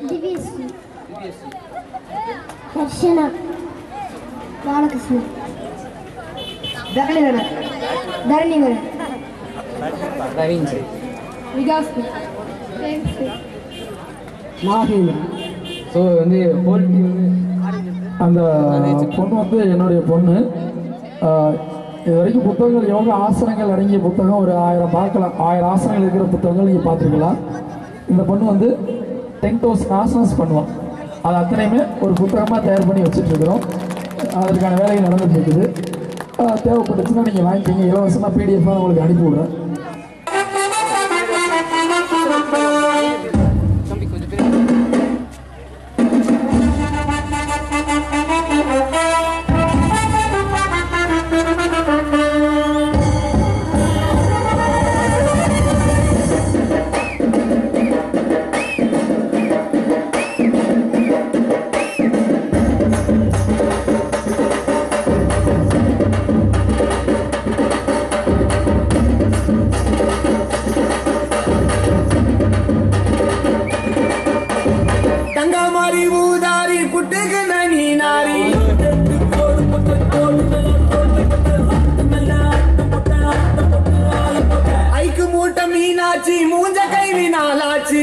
ஹர்ஷனா பாலகிருஷ்ணன் தரணிவரன் தரணிவரன் நவீன் சார் விகாஸ் மாஹிந்திரன் ஸோ வந்து ஹோல் டீம் வந்து அந்த பொண்ணு வந்து என்னுடைய பொண்ணு ஆஹ் இது வரைக்கும் புத்தகங்கள் யோகா ஆசனங்கள் அடங்கிய புத்தகம் ஒரு ஆயிரம் பார்க்கலாம் ஆயிரம் ஆசனங்கள் இருக்கிற புத்தகங்கள் நீங்கள் பார்த்துருக்கலாம் இந்த பொண்ணு வந்து டென் தௌசண்ட் ஆசனஸ் பண்ணுவான் அது அத்தனையுமே ஒரு புத்தகமாக தயார் பண்ணி வச்சுட்டு இருக்கிறோம் அதற்கான வேலைகள் நடந்துட்டு இருக்குது ஆஹ் தேவைப்பட்டுச்சுன்னா நீங்கள் வாங்கிக்கிங்க இலவசமாக பிடிஎஃபாக உங்களுக்கு அனுப்பி விடுறேன் தங்க மாறி ஊதாரி புட்டுக்கு நனி நாரி ஐக்கு மூட்டை மீனாச்சி மூஞ்ச கை வினாலாச்சி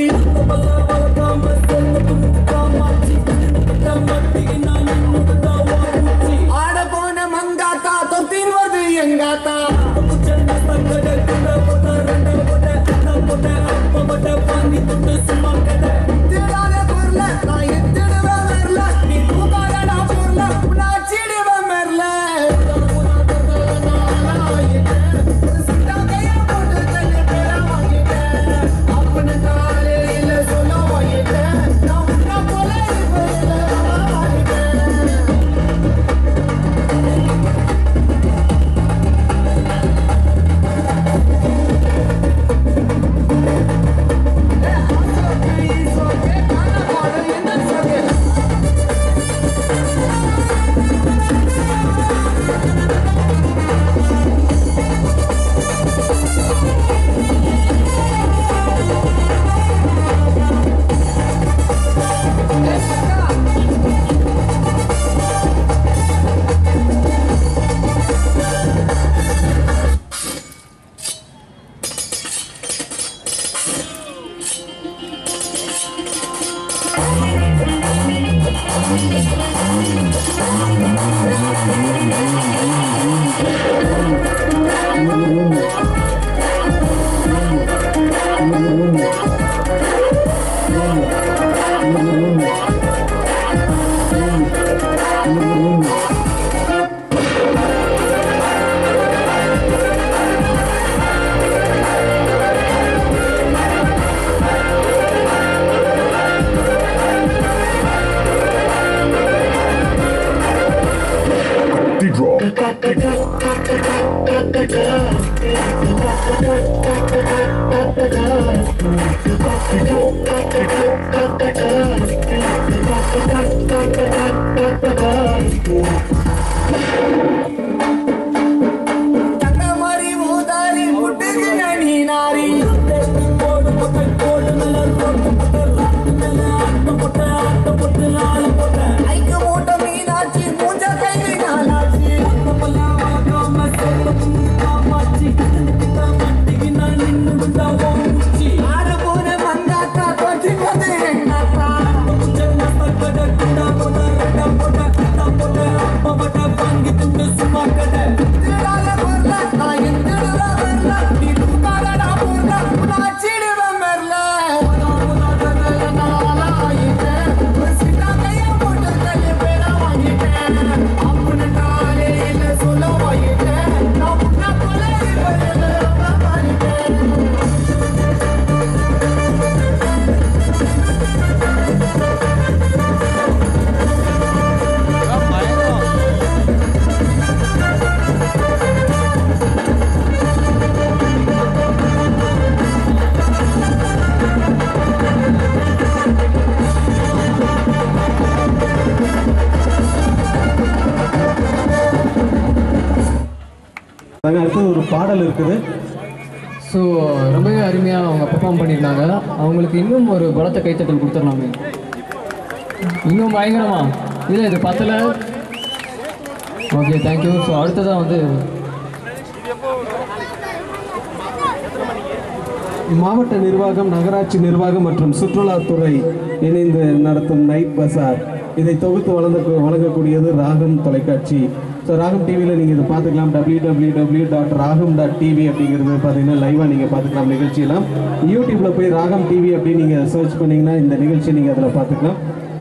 ஆட போன மங்காத்தா தொத்தின் வருது எங்காத்தா திருடாத பொருள நான் எத்திடுவேன் மெர்ல நீ தூக்காதடா பொருள நான் சிடுவேன் மெர்ல தங்கமரி ஊதாரி முட்டுக்கு நனி நாரி ஐக்கு மூட்டை மீனாட்சி மூஞ்ச கைவி நாளாச்சி ஆறு பூனை மங்காத்தா கொட்டி கொண்டு எங்கத்தா திருடால பொருள நான் எந்திருடா வரல நீ தூக்காதடா பொருள நான் அச்சிடுவேன் மெர்ல நாங்கள் அடுத்தது ஒரு பாடல் இருக்குது ஸோ ரொம்பவே அருமையாக அவங்க பெர்ஃபார்ம் பண்ணியிருந்தாங்க அவங்களுக்கு இன்னும் ஒரு பலத்த கைத்தட்டல் கொடுத்துடலாமே இன்னும் பயங்கரமா இல்லை இது பத்தல ஓகே தேங்க்யூ ஸோ அடுத்ததாக வந்து மாவட்ட நிர்வாகம் நகராட்சி நிர்வாகம் மற்றும் சுற்றுலாத்துறை இணைந்து நடத்தும் நைட் பசார் இதை தொகுத்து வழங்க வழங்கக்கூடியது ராகம் தொலைக்காட்சி ஸோ ராகம் டிவியில் நீங்கள் இதை பார்த்துக்கலாம் W W W dot Ragam dot TV அப்படிங்கிறது பார்த்தீங்கன்னா லைவாக நீங்கள் பார்த்துக்கலாம் நிகழ்ச்சியெல்லாம் யூடியூப்பில் போய் ராகம் டிவி அப்படின்னு நீங்கள் சர்ச் பண்ணிங்கன்னா இந்த நிகழ்ச்சி நீங்கள் அதில் பார்த்துக்கலாம்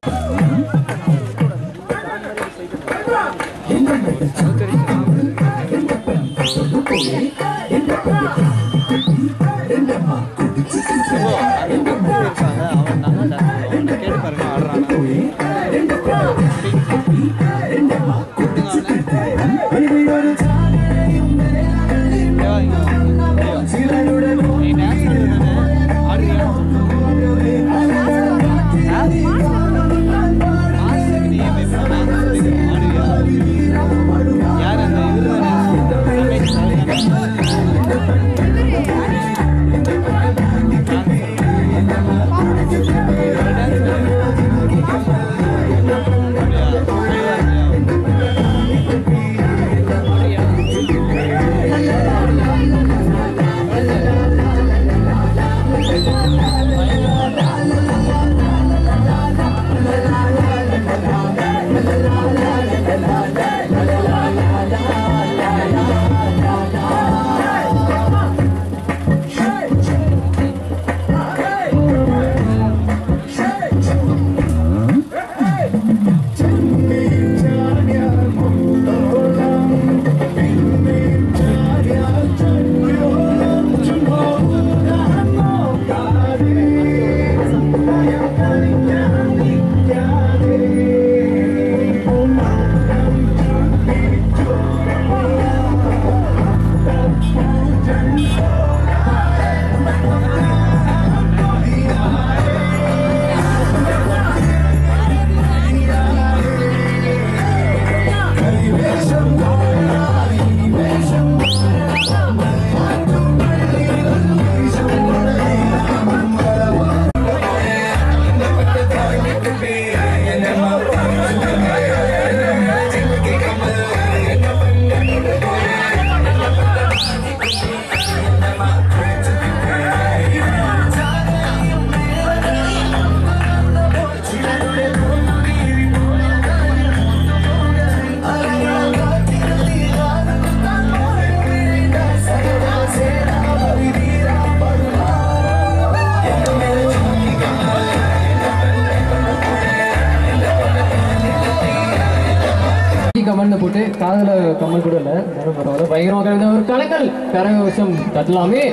கமெண்ட் போட்டு காதல கமல் கூட இல்லை யாரும் பரவாயில்ல பயங்கரமாக கலந்த ஒரு கலக்கல் கரகோஷம் தட்டலாமே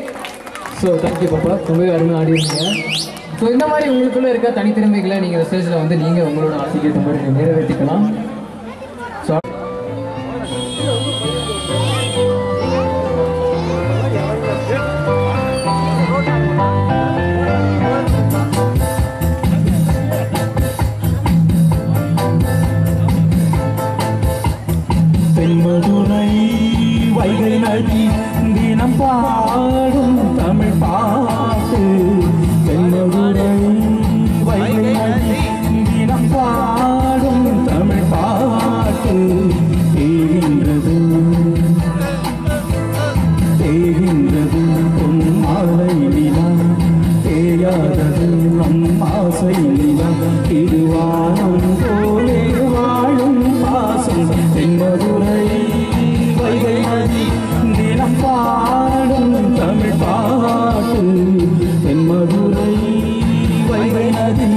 ஸோ தேங்க்யூ பாப்பா ரொம்பவே அருமையாக ஆடி இருக்கீங்க ஸோ இந்த மாதிரி உங்களுக்குள்ள இருக்க தனித்திறமைகளை நீங்கள் ஸ்டேஜில் வந்து நீங்கள் உங்களோட ஆசைக்கு ஏற்ற மாதிரி நீங்க நிறைவேற்றிக்கலாம் ஸோ தென்மதுரை வைகை நதி தினம் பாடும் தமிழ் பாட்டு தென்மதுரை வைகை நதி தினம் பாடும் தமிழ் பாட்டு தேகின்றது தேகின்றது பொன் மாலை நிலா தேயாதது நம் ஆசை நிலா திருவானம் போலே வாழும் பாசம் தென்மதுரை வைகை நதி தினம் பாடும் தமிழ் பாட்டு தென்மதுரை வைகை நதி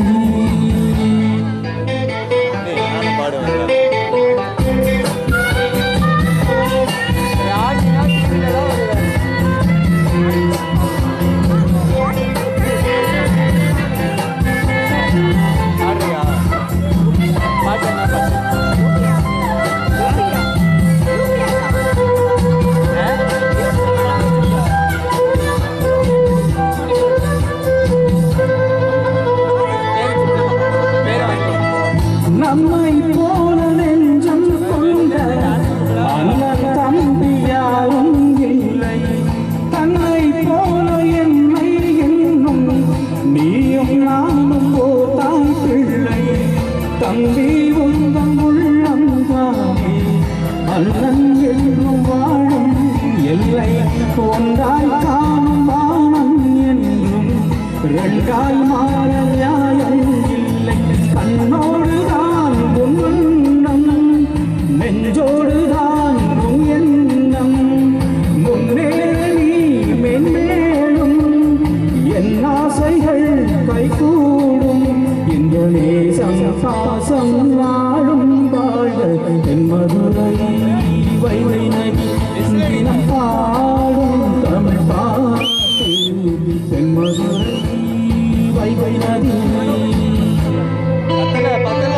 நம்மை போல நெஞ்சம் கொண்ட அண்ணன் தம்பி யாரும் இல்லை தன்னை போல என்னை என்னும் நீயும் நானும் போதான் பிள்ளை தம்பி உந்தம் உள்ளம் தானே அண்ணன் என்றும் வாழும் எல்லை ஒன்றாய் காணும் வானம் என்றும் ரெண்டாய் மாற நியாயம் இல்லை கண்ணோடு தான் உன்னம் நெஞ்சோடு தான் உன் எண்ணம் முன்னேறி மென்மேலும் என் ஆசைகள் கைகூடும் இந்த நேசம் பாசம் நாளும் வாழ்க என் மதுரை வைகை நதி தினம் பாடும் தமிழ் பாட்டு என் மதுரை வைகை நதி பத்தல பத்தல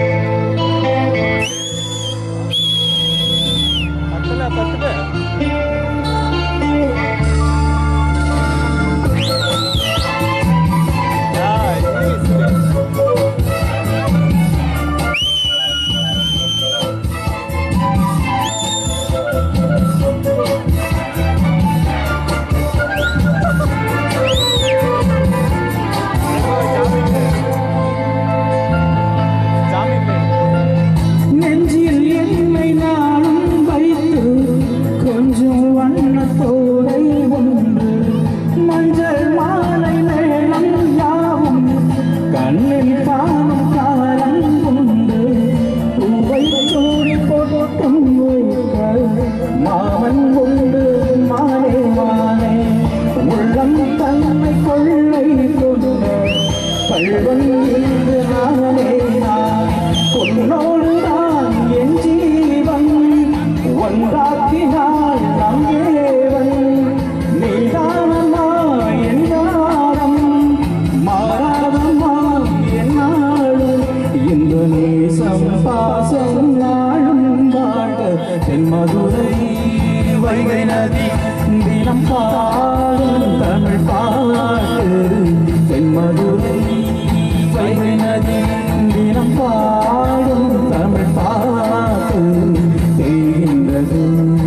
பத்தல பத்தல நெஞ்சில் என்னை நாளும் வைத்து கொஞ்சம் வண்ணத்தோடை ஒன்று மஞ்சள் மாலை மேளம் யாவும் கண்ணில் காணும் காலம் உண்டு பூவை சூடி போட்டும் வைக்க மாமன் உண்டு மாலே மாலே உள்ளம் தன்னை கொள்ளை கொண்டு கள்வன் இன்று நானே நான் உன்னோடு நான் என் ஜீவன் ஒன்றாக்கினாள் நம் தேவன் நீதானம்மா என் தாரம் மாறாதம்மா என் நாளும் இந்த நேசம் பாசம் நாளும் வாழ தென் மதுரை வைகை நதி தினம் பாடும் தமிழ் பாட்டு தென் மதுரை வைகை நதி தினம் பாடும் தமிழ் பாட்டு தேகின்றது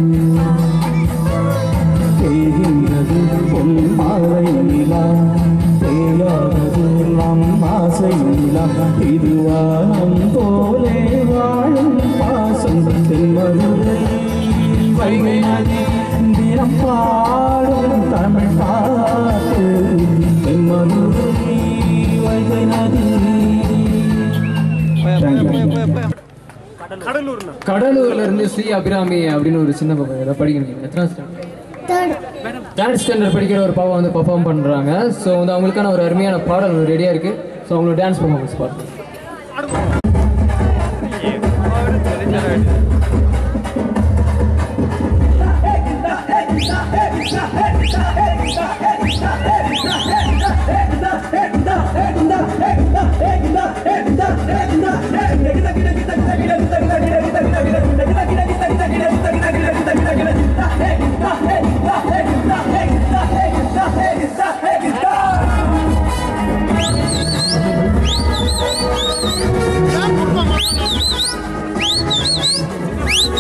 தேகின்றது பொன் மாலை நிலா தேயாதது நம் ஆசை நிலா இதுவானம் போலே வாழும் பாசம் தென்மதுரை வைகை நதி தினம் பாடும் தமிழ் பாட்டு தென்மதுரை வைகை நதி கடலூர்ல இருந்து ஸ்ரீ அபிராமி அப்படின்னு ஒரு சின்ன பாப்பா ஏதோ படிக்கணும் எத்தனை தேர்ட் ஸ்டாண்டர்ட் படிக்கிற ஒரு பாப்பா வந்து பர்ஃபார்ம் பண்றாங்க ஸோ வந்து அவங்களுக்கான ஒரு அருமையான பாடல் ரெடியா இருக்கு ஸோ அவங்களோட டான்ஸ் பர்ஃபார்மன்ஸ் பார்த்து Hey!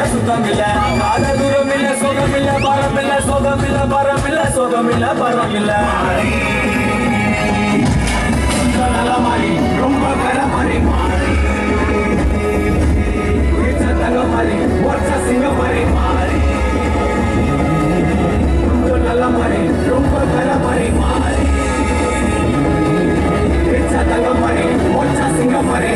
சுத்தமில்ல கால தூரமில்ல சுகமில்ல பரமில்ல சுகமில்ல பரமில்ல சுகமில்ல பரமில்ல நல்ல மாதிரி ரொம்ப கர மாதிரி மாறி தங்க மாதிரி ஒற்ற சிங்க மாதிரி மாறி நல்ல மாதிரி ரொம்ப கர மாதிரி மாறி தங்க மாதிரி ஒற்ற சிங்க மாதிரி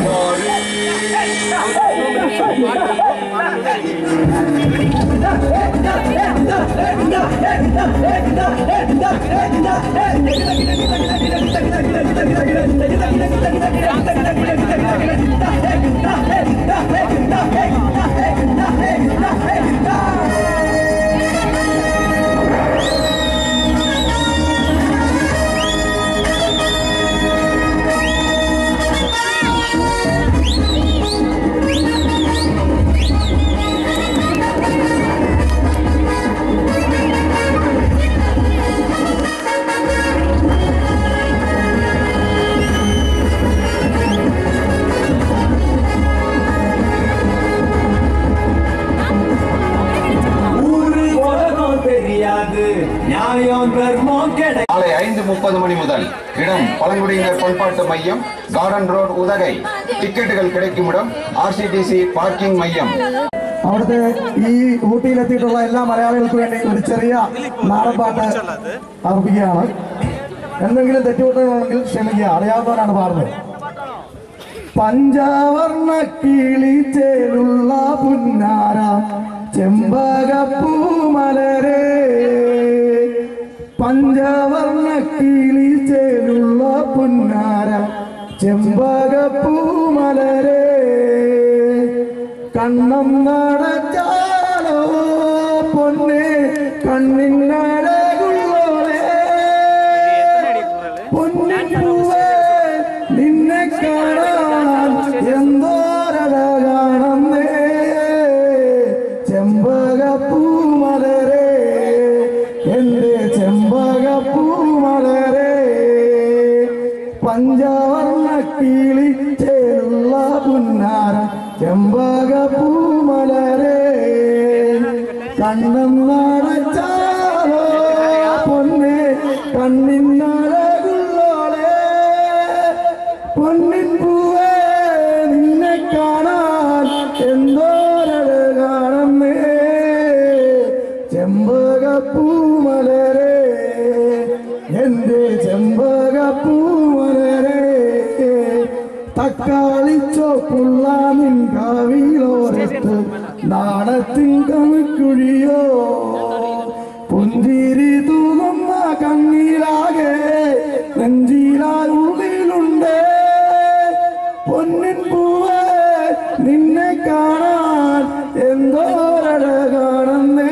ஊரு உலகம் தெரியாது நியாயம் தர்மம் கிடை காலை ஐந்து முப்பது மணி முதல் இடம் பழங்குடியினர் பண்பாட்டு மையம் கார்டன் ரோட் ഉദകை ടിക്കറ്റുകൾ கிடைக்கும் இடம் ആർസിടിസി പാർക്കിംഗ് மையம் അവിടുത്തെ ഈ ഊട്ടിയിലെത്തിയിട്ടുള്ള എല്ലാ മലയാളികൾക്കും വേണ്ടി ഒരു ചെറിയ നാടൻ പാട്ട് അർപ്പിക്കുകയാണ് എന്തെങ്കിലും തെറ്റുകുറ്റങ്ങളുണ്ടെങ്കിൽ ക്ഷമിക്കുക അറിയാവുന്നവരാണ് പാടുന്നത് പഞ്ചവർണ്ണ കിളിച്ചേലുള്ള പുന്നാര ചെമ്പകപ്പൂമലരേ പഞ്ചവർണ്ണ കിളിച്ചേലുള്ള പുന്നാര ചെമ്പകപ്പൂമലരേ കണ്ണം നടച്ചാലോ പൊന്നെ കണ്ണിനഴകുള്ളോളേ പൊന്നിപ്പൂവേ നിന്നെ കാണാൻ എന്തോരഴകാണെന്നേ ചെമ്പകപ്പൂമലരേ എന്റെ ചെമ്പകപ്പൂമലരേ പഞ്ചവർണ്ണ കിളി ചേരുള്ള പുന്നാര ചെമ്പകപ്പൂമലരേ കണ്ണം നടച്ചാലോ പൊന്നെ കണ്ണിനഴകുള്ളോളേ പൊന്നിൻ പൂവേ നിന്നെ കാണാൻ എന്തോരഴകാണെന്നേ ചെമ്പകപ്പൂമലരേ എന്റെ ചെമ്പകപ്പൂമലരേ തക്കാളി ചോപ്പുള്ള നിൻ കാവിലോരത്ത് നാണത്തിൻ കമിക്കുഴിയോ പുഞ്ചിരി തൂകുന്ന കണ്ണീരാകെ നെഞ്ചിലാൽ ഉള്ളിലുണ്ട് പൊന്നിൻ പൂവേ നിന്നെ കാണാൻ എന്തോരഴകാണെന്നേ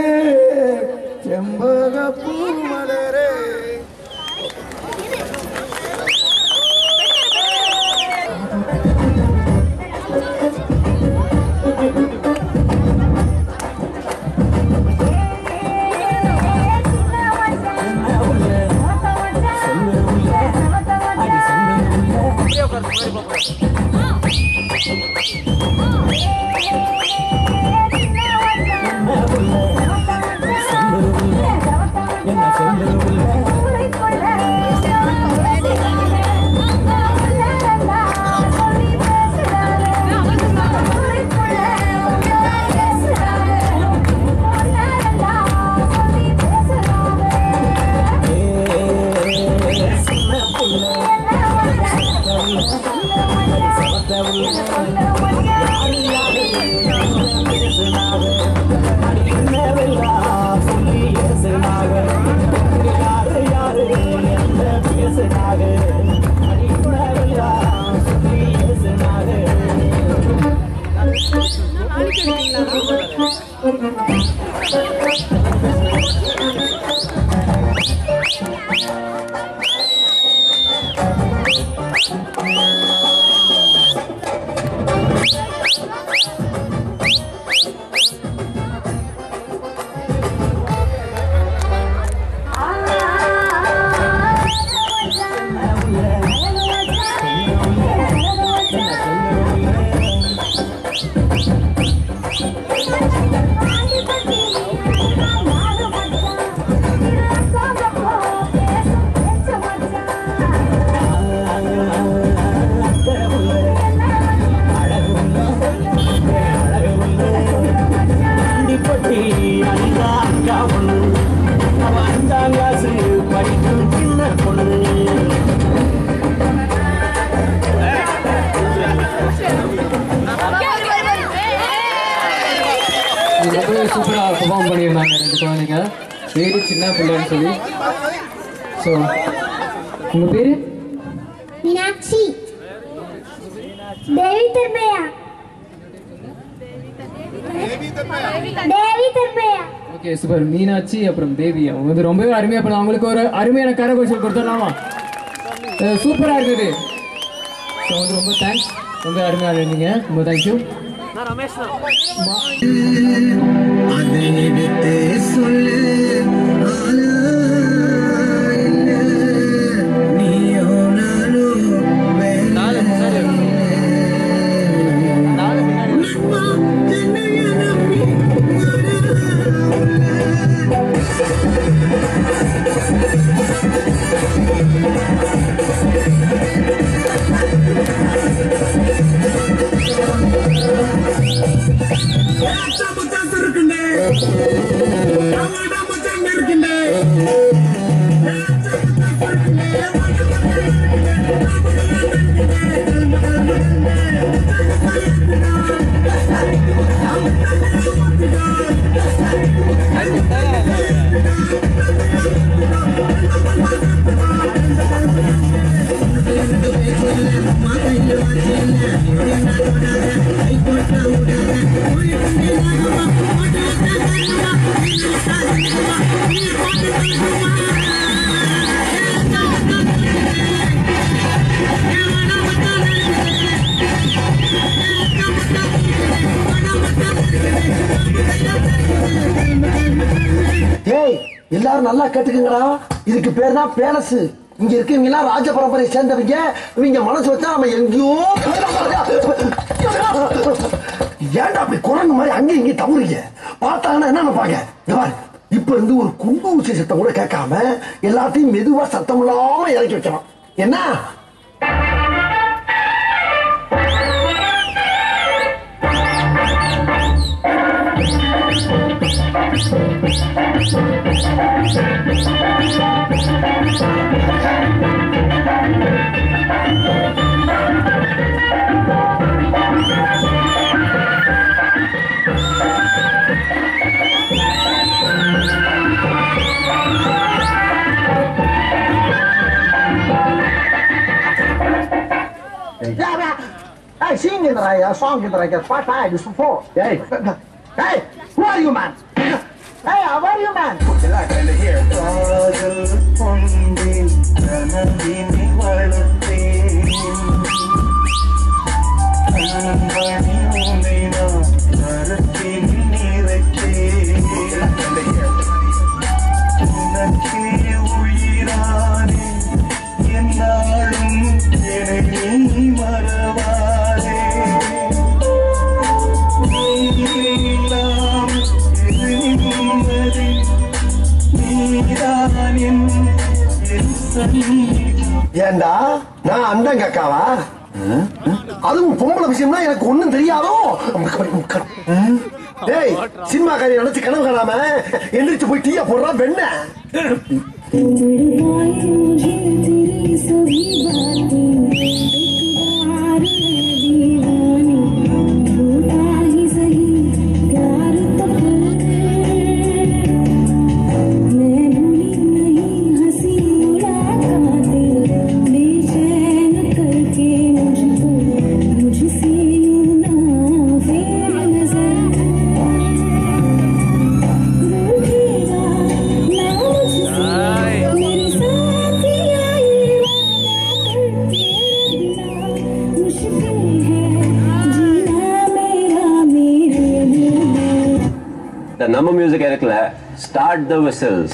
ചെമ്പകപ്പൂമലരേ Thank you. இது ரொம்பவே சூப்பராக பெர்ஃபார்ம் பண்ணியிருந்தாங்க ரெண்டு குழந்தைங்க பேரு சின்ன பிள்ளைன்னு சொல்லி ஸோ உங்கள் பேர் மீனாட்சி தேவி தர்மயா தேவி தர்மயா ஓகே சூப்பர் மீனாட்சி அப்புறம் தேவி அவங்க வந்து ரொம்பவே அருமையாக பண்ண அவங்களுக்கு ஒரு அருமையான கரகோஷம் கொடுத்துடலாமா சூப்பராக இருக்குது ஸோ வந்து ரொம்ப தேங்க்ஸ் ரொம்ப அருமையாக இருந்தீங்க ரொம்ப தேங்க்யூ அதை எடுத்து சொல்லு நீயோ நானோ ஏய் எல்லாரும் நல்லா கேட்டுக்குங்கடா இதுக்கு பேர் தான் பேலஸ் இங்க இருக்கவங்க எல்லாம் ராஜ பரம்பரையை சேர்ந்தவங்க இவங்க மனசு வச்சா நம்ம எங்கேயோ ஏன்டா அப்படி குரங்கு மாதிரி அங்கேயும் இங்கேயும் தவறுங்க பார்த்தாங்கன்னா என்ன நினைப்பாங்க இங்க பாரு இப்ப இருந்து ஒரு குண்டு ஊசி சத்தம் கூட கேட்காம எல்லாத்தையும் மெதுவா சத்தம் இல்லாம இறக்கி வைக்கணும் என்ன Hey, sing in the right, song in the right, part time, this before. Hey, hey, who are you, man? Hey, how are you, man? காதல் கொண்டேன் கனவினை வளர்த்தேன் கண்மணி உன்னை நான் கருத்தில் நிறைத்தேன் உனக்கே உயிரானே என்னாலும் என்னை நீ மறவாதே நீ இல்லாமல் இது நிம்மதி நீதான் என் என் சந்நிதி ஏண்டா நான் அண்டன் கக்காவா அதுவும் பொம்பளை விஷயம்னா எனக்கு ஒண்ணும் தெரியாதோ டேய் சினிமா காரியம் நினைச்சு கனவு காணாம எந்திரிச்சு போய் டீயா போடுறா வெண்ண இந்த நம்ம மியூசிக் இருக்குல்ல ஸ்டார்ட் த விசில்ஸ்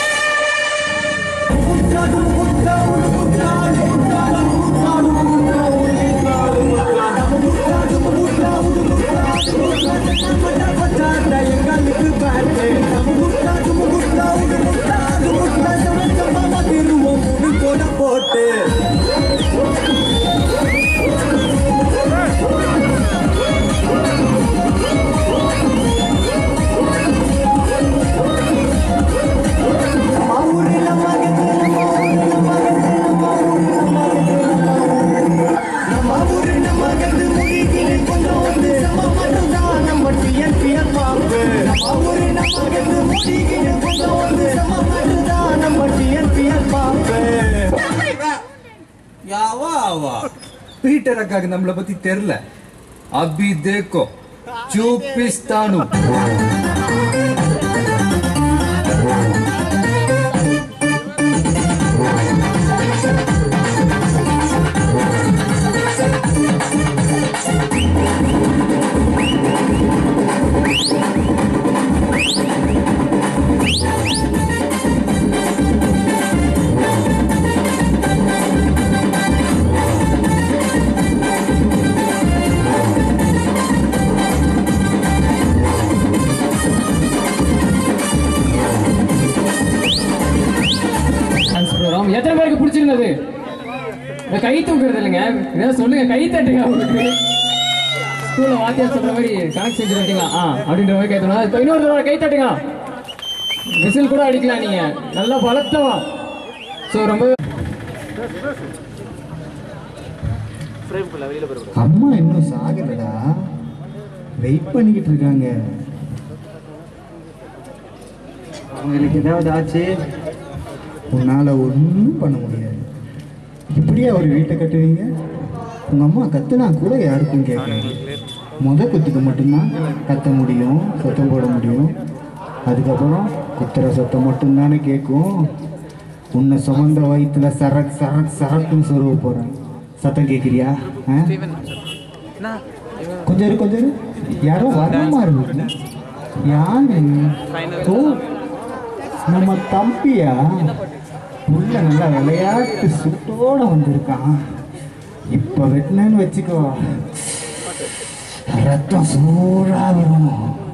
புத்தாடும் புத்தாடும் புத்தாடும் புத்தாடும் ஓட்டு யாவா ஆவா பீட்டர் அக்காக்கு நம்மளை பத்தி தெரியல அபி தேக்கோ చూపిస్తాను டான்ஸ் ப்ரோக்ராம் எத்தனை பேருக்கு பிடிச்சிருந்தது இந்த கை தூக்குறது இல்லைங்க ஏதாவது சொல்லுங்க கை தட்டுங்க உங்களுக்கு ஸ்கூல்ல வாத்தியார் சொல்ற மாதிரி கணக்கு செஞ்சு தட்டுங்க ஆ அப்படின்ற மாதிரி கை தட்டணும் இப்போ இன்னொரு தடவை கை தட்டுங்க விசில் கூட அடிக்கலாம் நீங்க நல்லா பலத்தவா ஸோ ரொம்ப அம்மா இன்னும் சாகலடா வெயிட் பண்ணிக்கிட்டு இருக்காங்க அவங்களுக்கு ஏதாவது ஆச்சு உன்னால ஒன்றும் பண்ண முடியாது இப்படியே ஒரு வீட்டை கட்டுவீங்க உங்க அம்மா கத்துனா கூட யாருக்கும் கேட்காது முத குத்துக்கு மட்டும்தான் கத்த முடியும் சத்தம் போட முடியும் அதுக்கப்புறம் குத்துற சத்தம் மட்டும்தானே கேட்கும் உன்னை சுமந்த வயிற்றுல சரக் சரக் சரக்குன்னு சொருவ போறேன் சத்தம் கேட்குறியா ஆ கொஞ்சம் இரு கொஞ்சம் இரு யாரோ வரமா இருக்கு யாரு ஓ நம்ம தம்பியா உள்ள நல்லா விளையாட்டு சுட்டோட வந்திருக்கான் இப்ப வெட்டினேன்னு வச்சுக்கோ ரத்தம் சூடா வரும்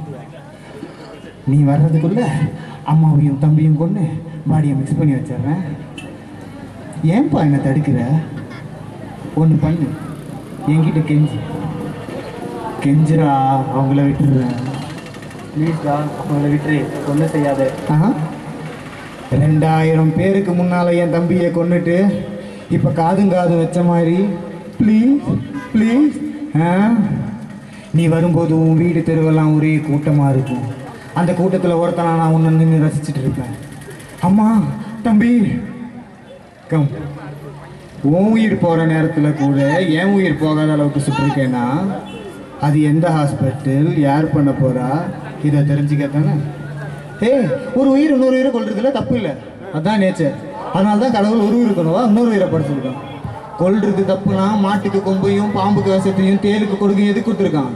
நீ வர்றதுக்குள்ள அம்மாவையும் தம்பியும் கொண்டு பாடியை மிக்ஸ் பண்ணி வச்சிடுறேன் ஏன்பா என்னை தடுக்கிற ஒன்று பண்ணு என்கிட்ட கெஞ்சி கெஞ்சுறா அவங்கள விட்டுடுறேன் ப்ளீஸ்டா அவங்கள விட்டுரு ஒன்றும் செய்யாத ஆஹா ரெண்டாயிரம் பேருக்கு முன்னால என் தம்பியை கொன்னுட்டு இப்போ காதும் காதும் வச்ச மாதிரி ப்ளீஸ் ப்ளீஸ் ஆ நீ வரும்போது உன் வீடு தெருவெல்லாம் ஒரே கூட்டமாக இருக்கும் அந்த கூட்டத்தில் ஒருத்தனா நான் உன்னை நின்று ரசிச்சுட்டு இருப்பேன் அம்மா தம்பி கம் உன் உயிர் போகிற நேரத்தில் கூட என் உயிர் போகாத அளவுக்கு சுட்டிருக்கேன்னா அது எந்த ஹாஸ்பிட்டல் யார் பண்ண போறா இதை தெரிஞ்சுக்க தானே ஏய் ஒரு உயிர் இன்னொரு உயிரை கொள்றதுல தப்பு இல்லை அதான் நேச்சர் அதனால தான் கடவுள் ஒரு இருக்கணுவா இன்னொரு உயிரை படைச்சிருக்கான் கொல்றது தப்புனா மாட்டுக்கு கொம்பையும் பாம்புக்கு விஷத்தையும் தேலுக்கு கொடுக்கையும் எதுக்கு கொடுத்துருக்கான்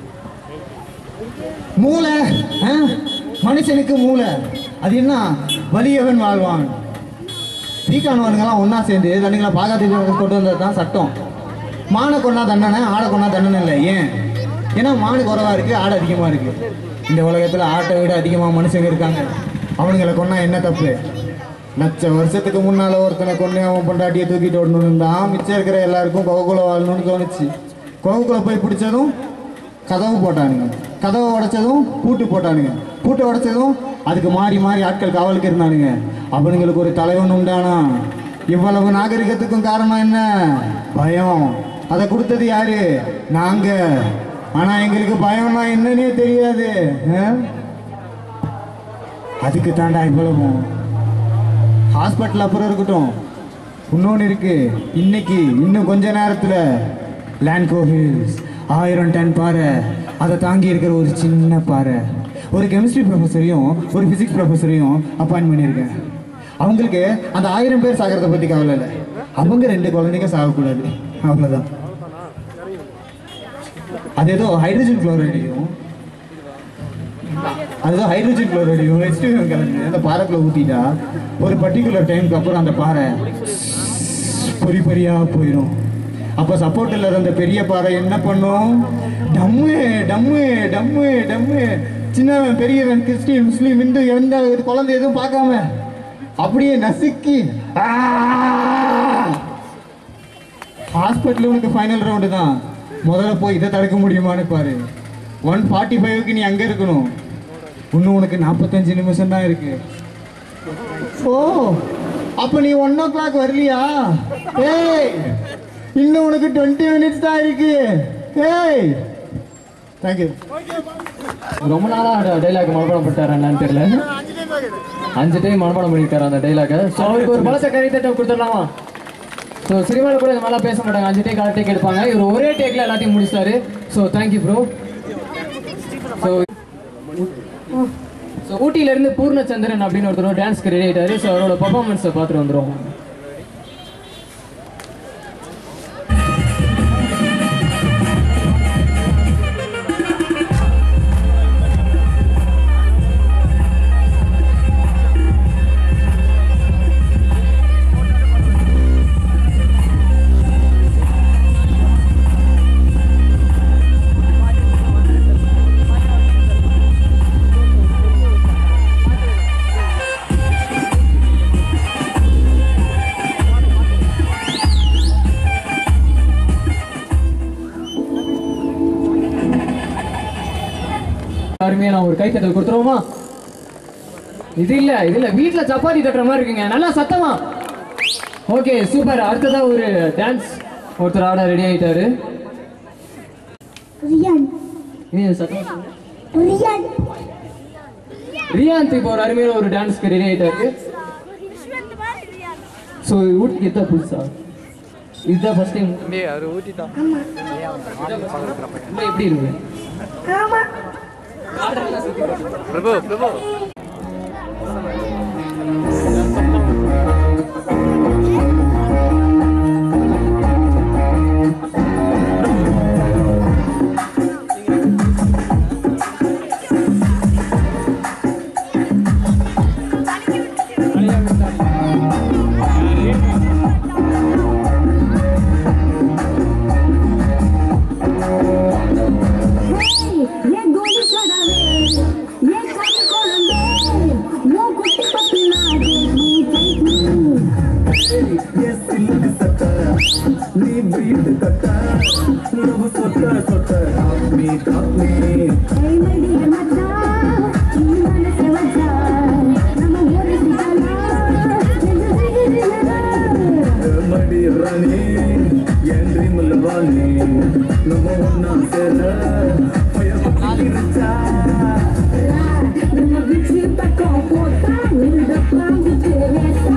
மூளை ஆ? மனுஷனுக்கு மூளை அது என்ன வலியவன் வாழ்வான் தீக்கானவனுங்கெல்லாம் ஒன்றா சேர்ந்து தண்ணிகளை பாகாதீங்க கொண்டு வந்தது தான் சட்டம் மானை கொண்டா தண்டனை ஆடை கொண்டா தண்டனை இல்லை ஏன் ஏன்னா மானு குறைவா இருக்கு ஆடை அதிகமாக இருக்கு இந்த உலகத்தில் ஆட்டை விட அதிகமாக மனுஷங்க இருக்காங்க அவனுங்களை கொண்டா என்ன தப்பு லட்ச வருஷத்துக்கு முன்னால ஒருத்தனை கொண்டு அவன் பொண்டாட்டியை தூக்கிட்டு ஓடணும்னு இருந்தான் மிச்சம் இருக்கிற எல்லாருக்கும் கொகக்குள்ள வாழணும்னு தோணுச்சு கொகக்குள்ள போய் பிடிச்சதும் கதவு போட்டானுங்க கதவை உடைச்சதும் பூட்டு போட்டானுங்க பூட்டை உடைச்சதும் அதுக்கு மாறி மாறி ஆட்கள் காவலுக்கு இருந்தானுங்க அவனுங்களுக்கு ஒரு தலைவன் உண்டானா இவ்வளவு நாகரிகத்துக்கும் காரணம் என்ன பயம் அதை கொடுத்தது யாரு நாங்க ஆனா எங்களுக்கு பயம்னா என்னன்னே தெரியாது ஆ? அதுக்கு தாண்டா இவ்வளவும் ஹாஸ்பிட்டல் அப்புறம் இருக்கட்டும் இன்னொன்று இருக்கு இன்னைக்கு இன்னும் கொஞ்ச நேரத்தில் லேண்ட்கோ ஹில்ஸ் ஆயிரம் டன் பாறை அதை தாங்கி இருக்கிற ஒரு சின்ன பாறை ஒரு கெமிஸ்ட்ரி ப்ரொஃபஸரையும் ஒரு ஃபிசிக்ஸ் ப்ரொஃபஸரையும் அப்பாயின்ட் பண்ணியிருக்கேன் அவங்களுக்கு அந்த ஆயிரம் பேர் சாகிறத பற்றி கவலை இல்லை அவங்க ரெண்டு குழந்தைங்க சாகக்கூடாது அவ்வளோதான் அது ஏதோ ஹைட்ரஜன் குளோரைடையும் அதுதான் ஹைட்ரஜன் குளோரைடையும் ஹெச்டிஎம் கலந்து அந்த பாறைக்குள்ள ஊற்றிட்டா ஒரு பர்டிகுலர் டைமுக்கு அப்புறம் அந்த பாறை பொறி பொறியா போயிடும் அப்போ சப்போர்ட் இல்லாத அந்த பெரிய பாறை என்ன பண்ணும் டம்மு டம்மு டம்மு டம்மு சின்னவன் பெரியவன் கிறிஸ்டின் முஸ்லீம் இந்து எந்த குழந்தை எதுவும் பார்க்காம அப்படியே நசுக்கி ஆ ஹாஸ்பிட்டல் உனக்கு ஃபைனல் ரவுண்டு தான் முதல்ல போய் இதை தடுக்க முடியுமான்னு பாரு ஒன் ஃபார்ட்டி ஃபைவ்க்கு நீ அங்கே இருக்கணும் இன்னும் உனக்கு நாற்பத்தஞ்சு நிமிஷம் தான் இருக்கு ஓ அப்போ நீ ஒன் ஓ கிளாக் வரலையா ஏய் இன்னும் உனக்கு டுவெண்ட்டி மினிட்ஸ் தான் இருக்கு ஏய் தேங்க்யூ ரொம்ப நாளா டைலாக் மனப்பாடம் பண்ணிட்டாரா என்னன்னு தெரியல அஞ்சு டைம் மனப்பாடம் பண்ணிருக்காரு அந்த டைலாக ஸோ அவருக்கு ஒரு பலத்த கைத்தட்டம் கொடுத்துடலாமா ஸோ சினிமாவில் கூட இந்த மாதிரிலாம் பேச மாட்டாங்க அஞ்சு டேக் ஆறு டேக் எடுப்பாங்க இவர் ஒரே டேக்ல எல்லாத்தையும் முடிச்சிட்டாரு so thank you bro so so ஊட்டியிலேருந்து பூர்ணச்சந்திரன் அப்படின்னு ஒருத்தர் டான்ஸ்க்கு ரெடி ஆயிட்டாரு ஸோ அவரோட பர்ஃபார்மன்ஸை பார்த்துட்டு வந்துடும் அருமையா நான் ஒரு கைத்தட்டல் கொடுத்துருவோமா இது இல்ல இது இல்ல வீட்ல சப்பாத்தி தட்டுற மாதிரி இருக்குங்க நல்லா சத்தமா ஓகே சூப்பர் அடுத்ததா ஒரு டான்ஸ் ஒருத்தர் ஆட ரெடி ஆயிட்டாரு ரியான் இது சத்தமா சொல்லுங்க. ரியான் ரியாந்த் இப்போ ஒரு அருமையான ஒரு டான்ஸ்க்கு ரெடி ஆயிட்டாரு ஸோ ஊட்டிக்கு எத்தா புதுசா இதுதான் ஃபர்ஸ்ட் டைம் அவர் ஊட்டிட்டான் எப்படி இருக்கு ஆமா பிரபு பிரபு ஏ கோலி சடாவே ஏ காட்டு கோலம்பே ஓ குட்டி பப்பி நாடே நீ தைக்கு நீ வீட்டு கட்ட உணவு சொட்ட சொட்ட காப்பி காப்பி ஏய் மடிய மச்சா நீ மனசு வச்சா நம்ம ஒரு சிக்கலா மடி ராணி என் ட்ரீம்ல வாணி நம்ம ஒன்னா சேர பயர் இருச்சா நம்ம விச்சு பக்கம் போட்டா இந்த பாம்பு பேரேசா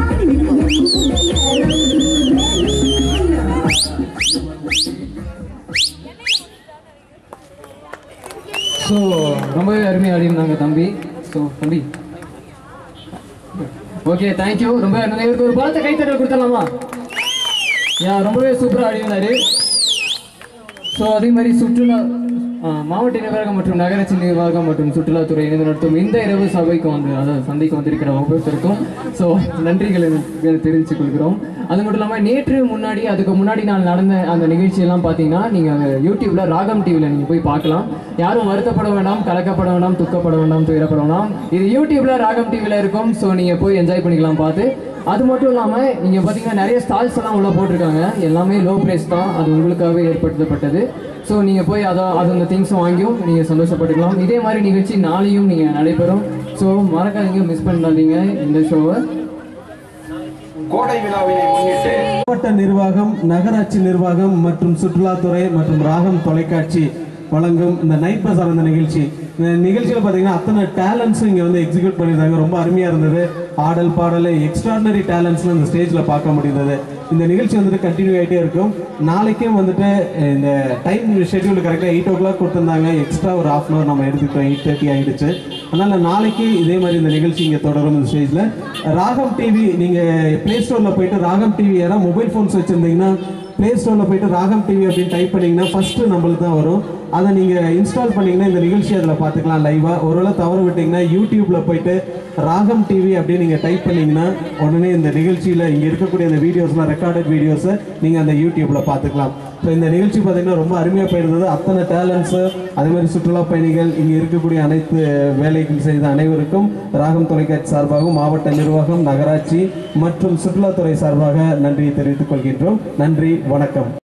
ஸோ ரொம்பவே அருமையாக ஆடிருந்தாங்க தம்பி ஸோ தம்பி ஓகே தேங்க்யூ ரொம்ப நல்ல இவருக்கு ஒரு பலத்த கைத்தட்டல் கொடுத்துடலாமா யா ரொம்பவே சூப்பராக ஆடிருந்தாரு ஸோ அதே மாதிரி சுற்றுலா ஆ, மாவட்ட நிர்வாகம் மற்றும் நகராட்சி நிர்வாகம் மற்றும் சுற்றுலாத்துறை இணைந்து நடத்தும் இந்த இரவு சபைக்கு வந்து அதாவது சந்தைக்கு வந்திருக்கிற ஒவ்வொருத்தருக்கும் ஸோ நன்றிகளை தெரிவித்துக் கொள்கிறோம் அது மட்டும் இல்லாமல் நேற்று முன்னாடி அதுக்கு முன்னாடி நாள் நடந்த அந்த நிகழ்ச்சியெல்லாம் பார்த்தீங்கன்னா நீங்கள் யூடியூப்ல ராகம் டிவியில் நீங்கள் போய் பார்க்கலாம் யாரும் வருத்தப்பட வேண்டாம் கலக்கப்பட வேண்டாம் துக்கப்பட வேண்டாம் துயரப்பட வேண்டாம் இது யூடியூப்ல ராகம் டிவியில் இருக்கும் ஸோ நீங்கள் போய் என்ஜாய் பண்ணிக்கலாம் பார்த்து அது மட்டும் இல்லாமல் நீங்கள் பார்த்தீங்கன்னா நிறைய ஸ்டால்ஸ் எல்லாம் உள்ள போட்டிருக்காங்க எல்லாமே லோ ப்ரைஸ் தான் அது உங்களுக்காகவே ஏற்படுத்தப்பட்டது ஸோ நீங்கள் போய் அதை அது அந்த திங்ஸும் வாங்கியும் நீங்கள் சந்தோஷப்பட்டுக்கலாம் இதே மாதிரி நிகழ்ச்சி நாளையும் நீங்கள் நடைபெறும் ஸோ மறக்காதீங்க மிஸ் பண்ணாதீங்க இந்த ஷோவை கோடை விழாவினை முன்னிட்டு மாவட்ட நிர்வாகம் நகராட்சி நிர்வாகம் மற்றும் சுற்றுலாத்துறை மற்றும் ராகம் தொலைக்காட்சி வழங்கும் இந்த நைட் பசார் அந்த நிகழ்ச்சி இந்த நிகழ்ச்சியில் பார்த்தீங்கன்னா அத்தனை டேலண்ட்ஸும் இங்கே வந்து எக்ஸிக்யூட் பண்ணியிருந்தாங்க ரொம்ப அருமையாக இருந்தது ஆடல் பாடல் எக்ஸ்ட்ராடினரி டேலண்ட்ஸ்லாம் இந்த ஸ்டேஜில் பார்க்க முடிந்தது இந்த நிகழ்ச்சி வந்துட்டு கண்டினியூ ஆகிட்டே இருக்கும் நாளைக்கும் வந்துட்டு இந்த டைம் ஷெட்யூல் கரெக்டாக எயிட் ஓ கிளாக் கொடுத்துருந்தாங்க எக்ஸ்ட்ரா ஒரு ஹாஃப் அன் அவர் நம்ம எடுத்துக்கிட்டோம் எயிட் தேர்ட்டி ஆகிடுச்சு அதனால் நாளைக்கு இதே மாதிரி இந்த நிகழ்ச்சி இங்கே தொடரும் இந்த ஸ்டேஜில் ராகம் டிவி நீங்கள் ப்ளே ஸ்டோரில் போயிட்டு ராகம் டிவி யாராவது மொபைல் ஃபோன்ஸ் வச்சுருந்தீங்கன்னா ப்ளே ஸ்டோரில் போயிட்டு ராகம் டிவி அப்படின்னு டைப் பண்ணிங்கன்னா ஃபஸ்ட்டு நம்மளுக்கு தான் வரும் அதை நீங்கள் இன்ஸ்டால் பண்ணீங்கன்னா இந்த நிகழ்ச்சி அதில் பார்த்துக்கலாம் லைவாக ஒருவேளை தவறு விட்டிங்கன்னா யூடியூப்பில் போயிட்டு ராகம் டிவி அப்படின்னு நீங்கள் டைப் பண்ணீங்கன்னா உடனே இந்த நிகழ்ச்சியில் இங்கே இருக்கக்கூடிய அந்த வீடியோஸ்லாம் ரெக்கார்டட் வீடியோஸை நீங்கள் அந்த யூடியூப்பில் பார்த்துக்கலாம் ஸோ இந்த நிகழ்ச்சி பார்த்தீங்கன்னா ரொம்ப அருமையாக போயிருந்தது அத்தனை டேலண்ட்ஸு அதே மாதிரி சுற்றுலா பயணிகள் இங்கே இருக்கக்கூடிய அனைத்து வேலைகள் செய்த அனைவருக்கும் ராகம் தொலைக்காட்சி சார்பாகவும் மாவட்ட நிர்வாகம் நகராட்சி மற்றும் சுற்றுலாத்துறை சார்பாக நன்றியை தெரிவித்துக் கொள்கின்றோம் நன்றி வணக்கம்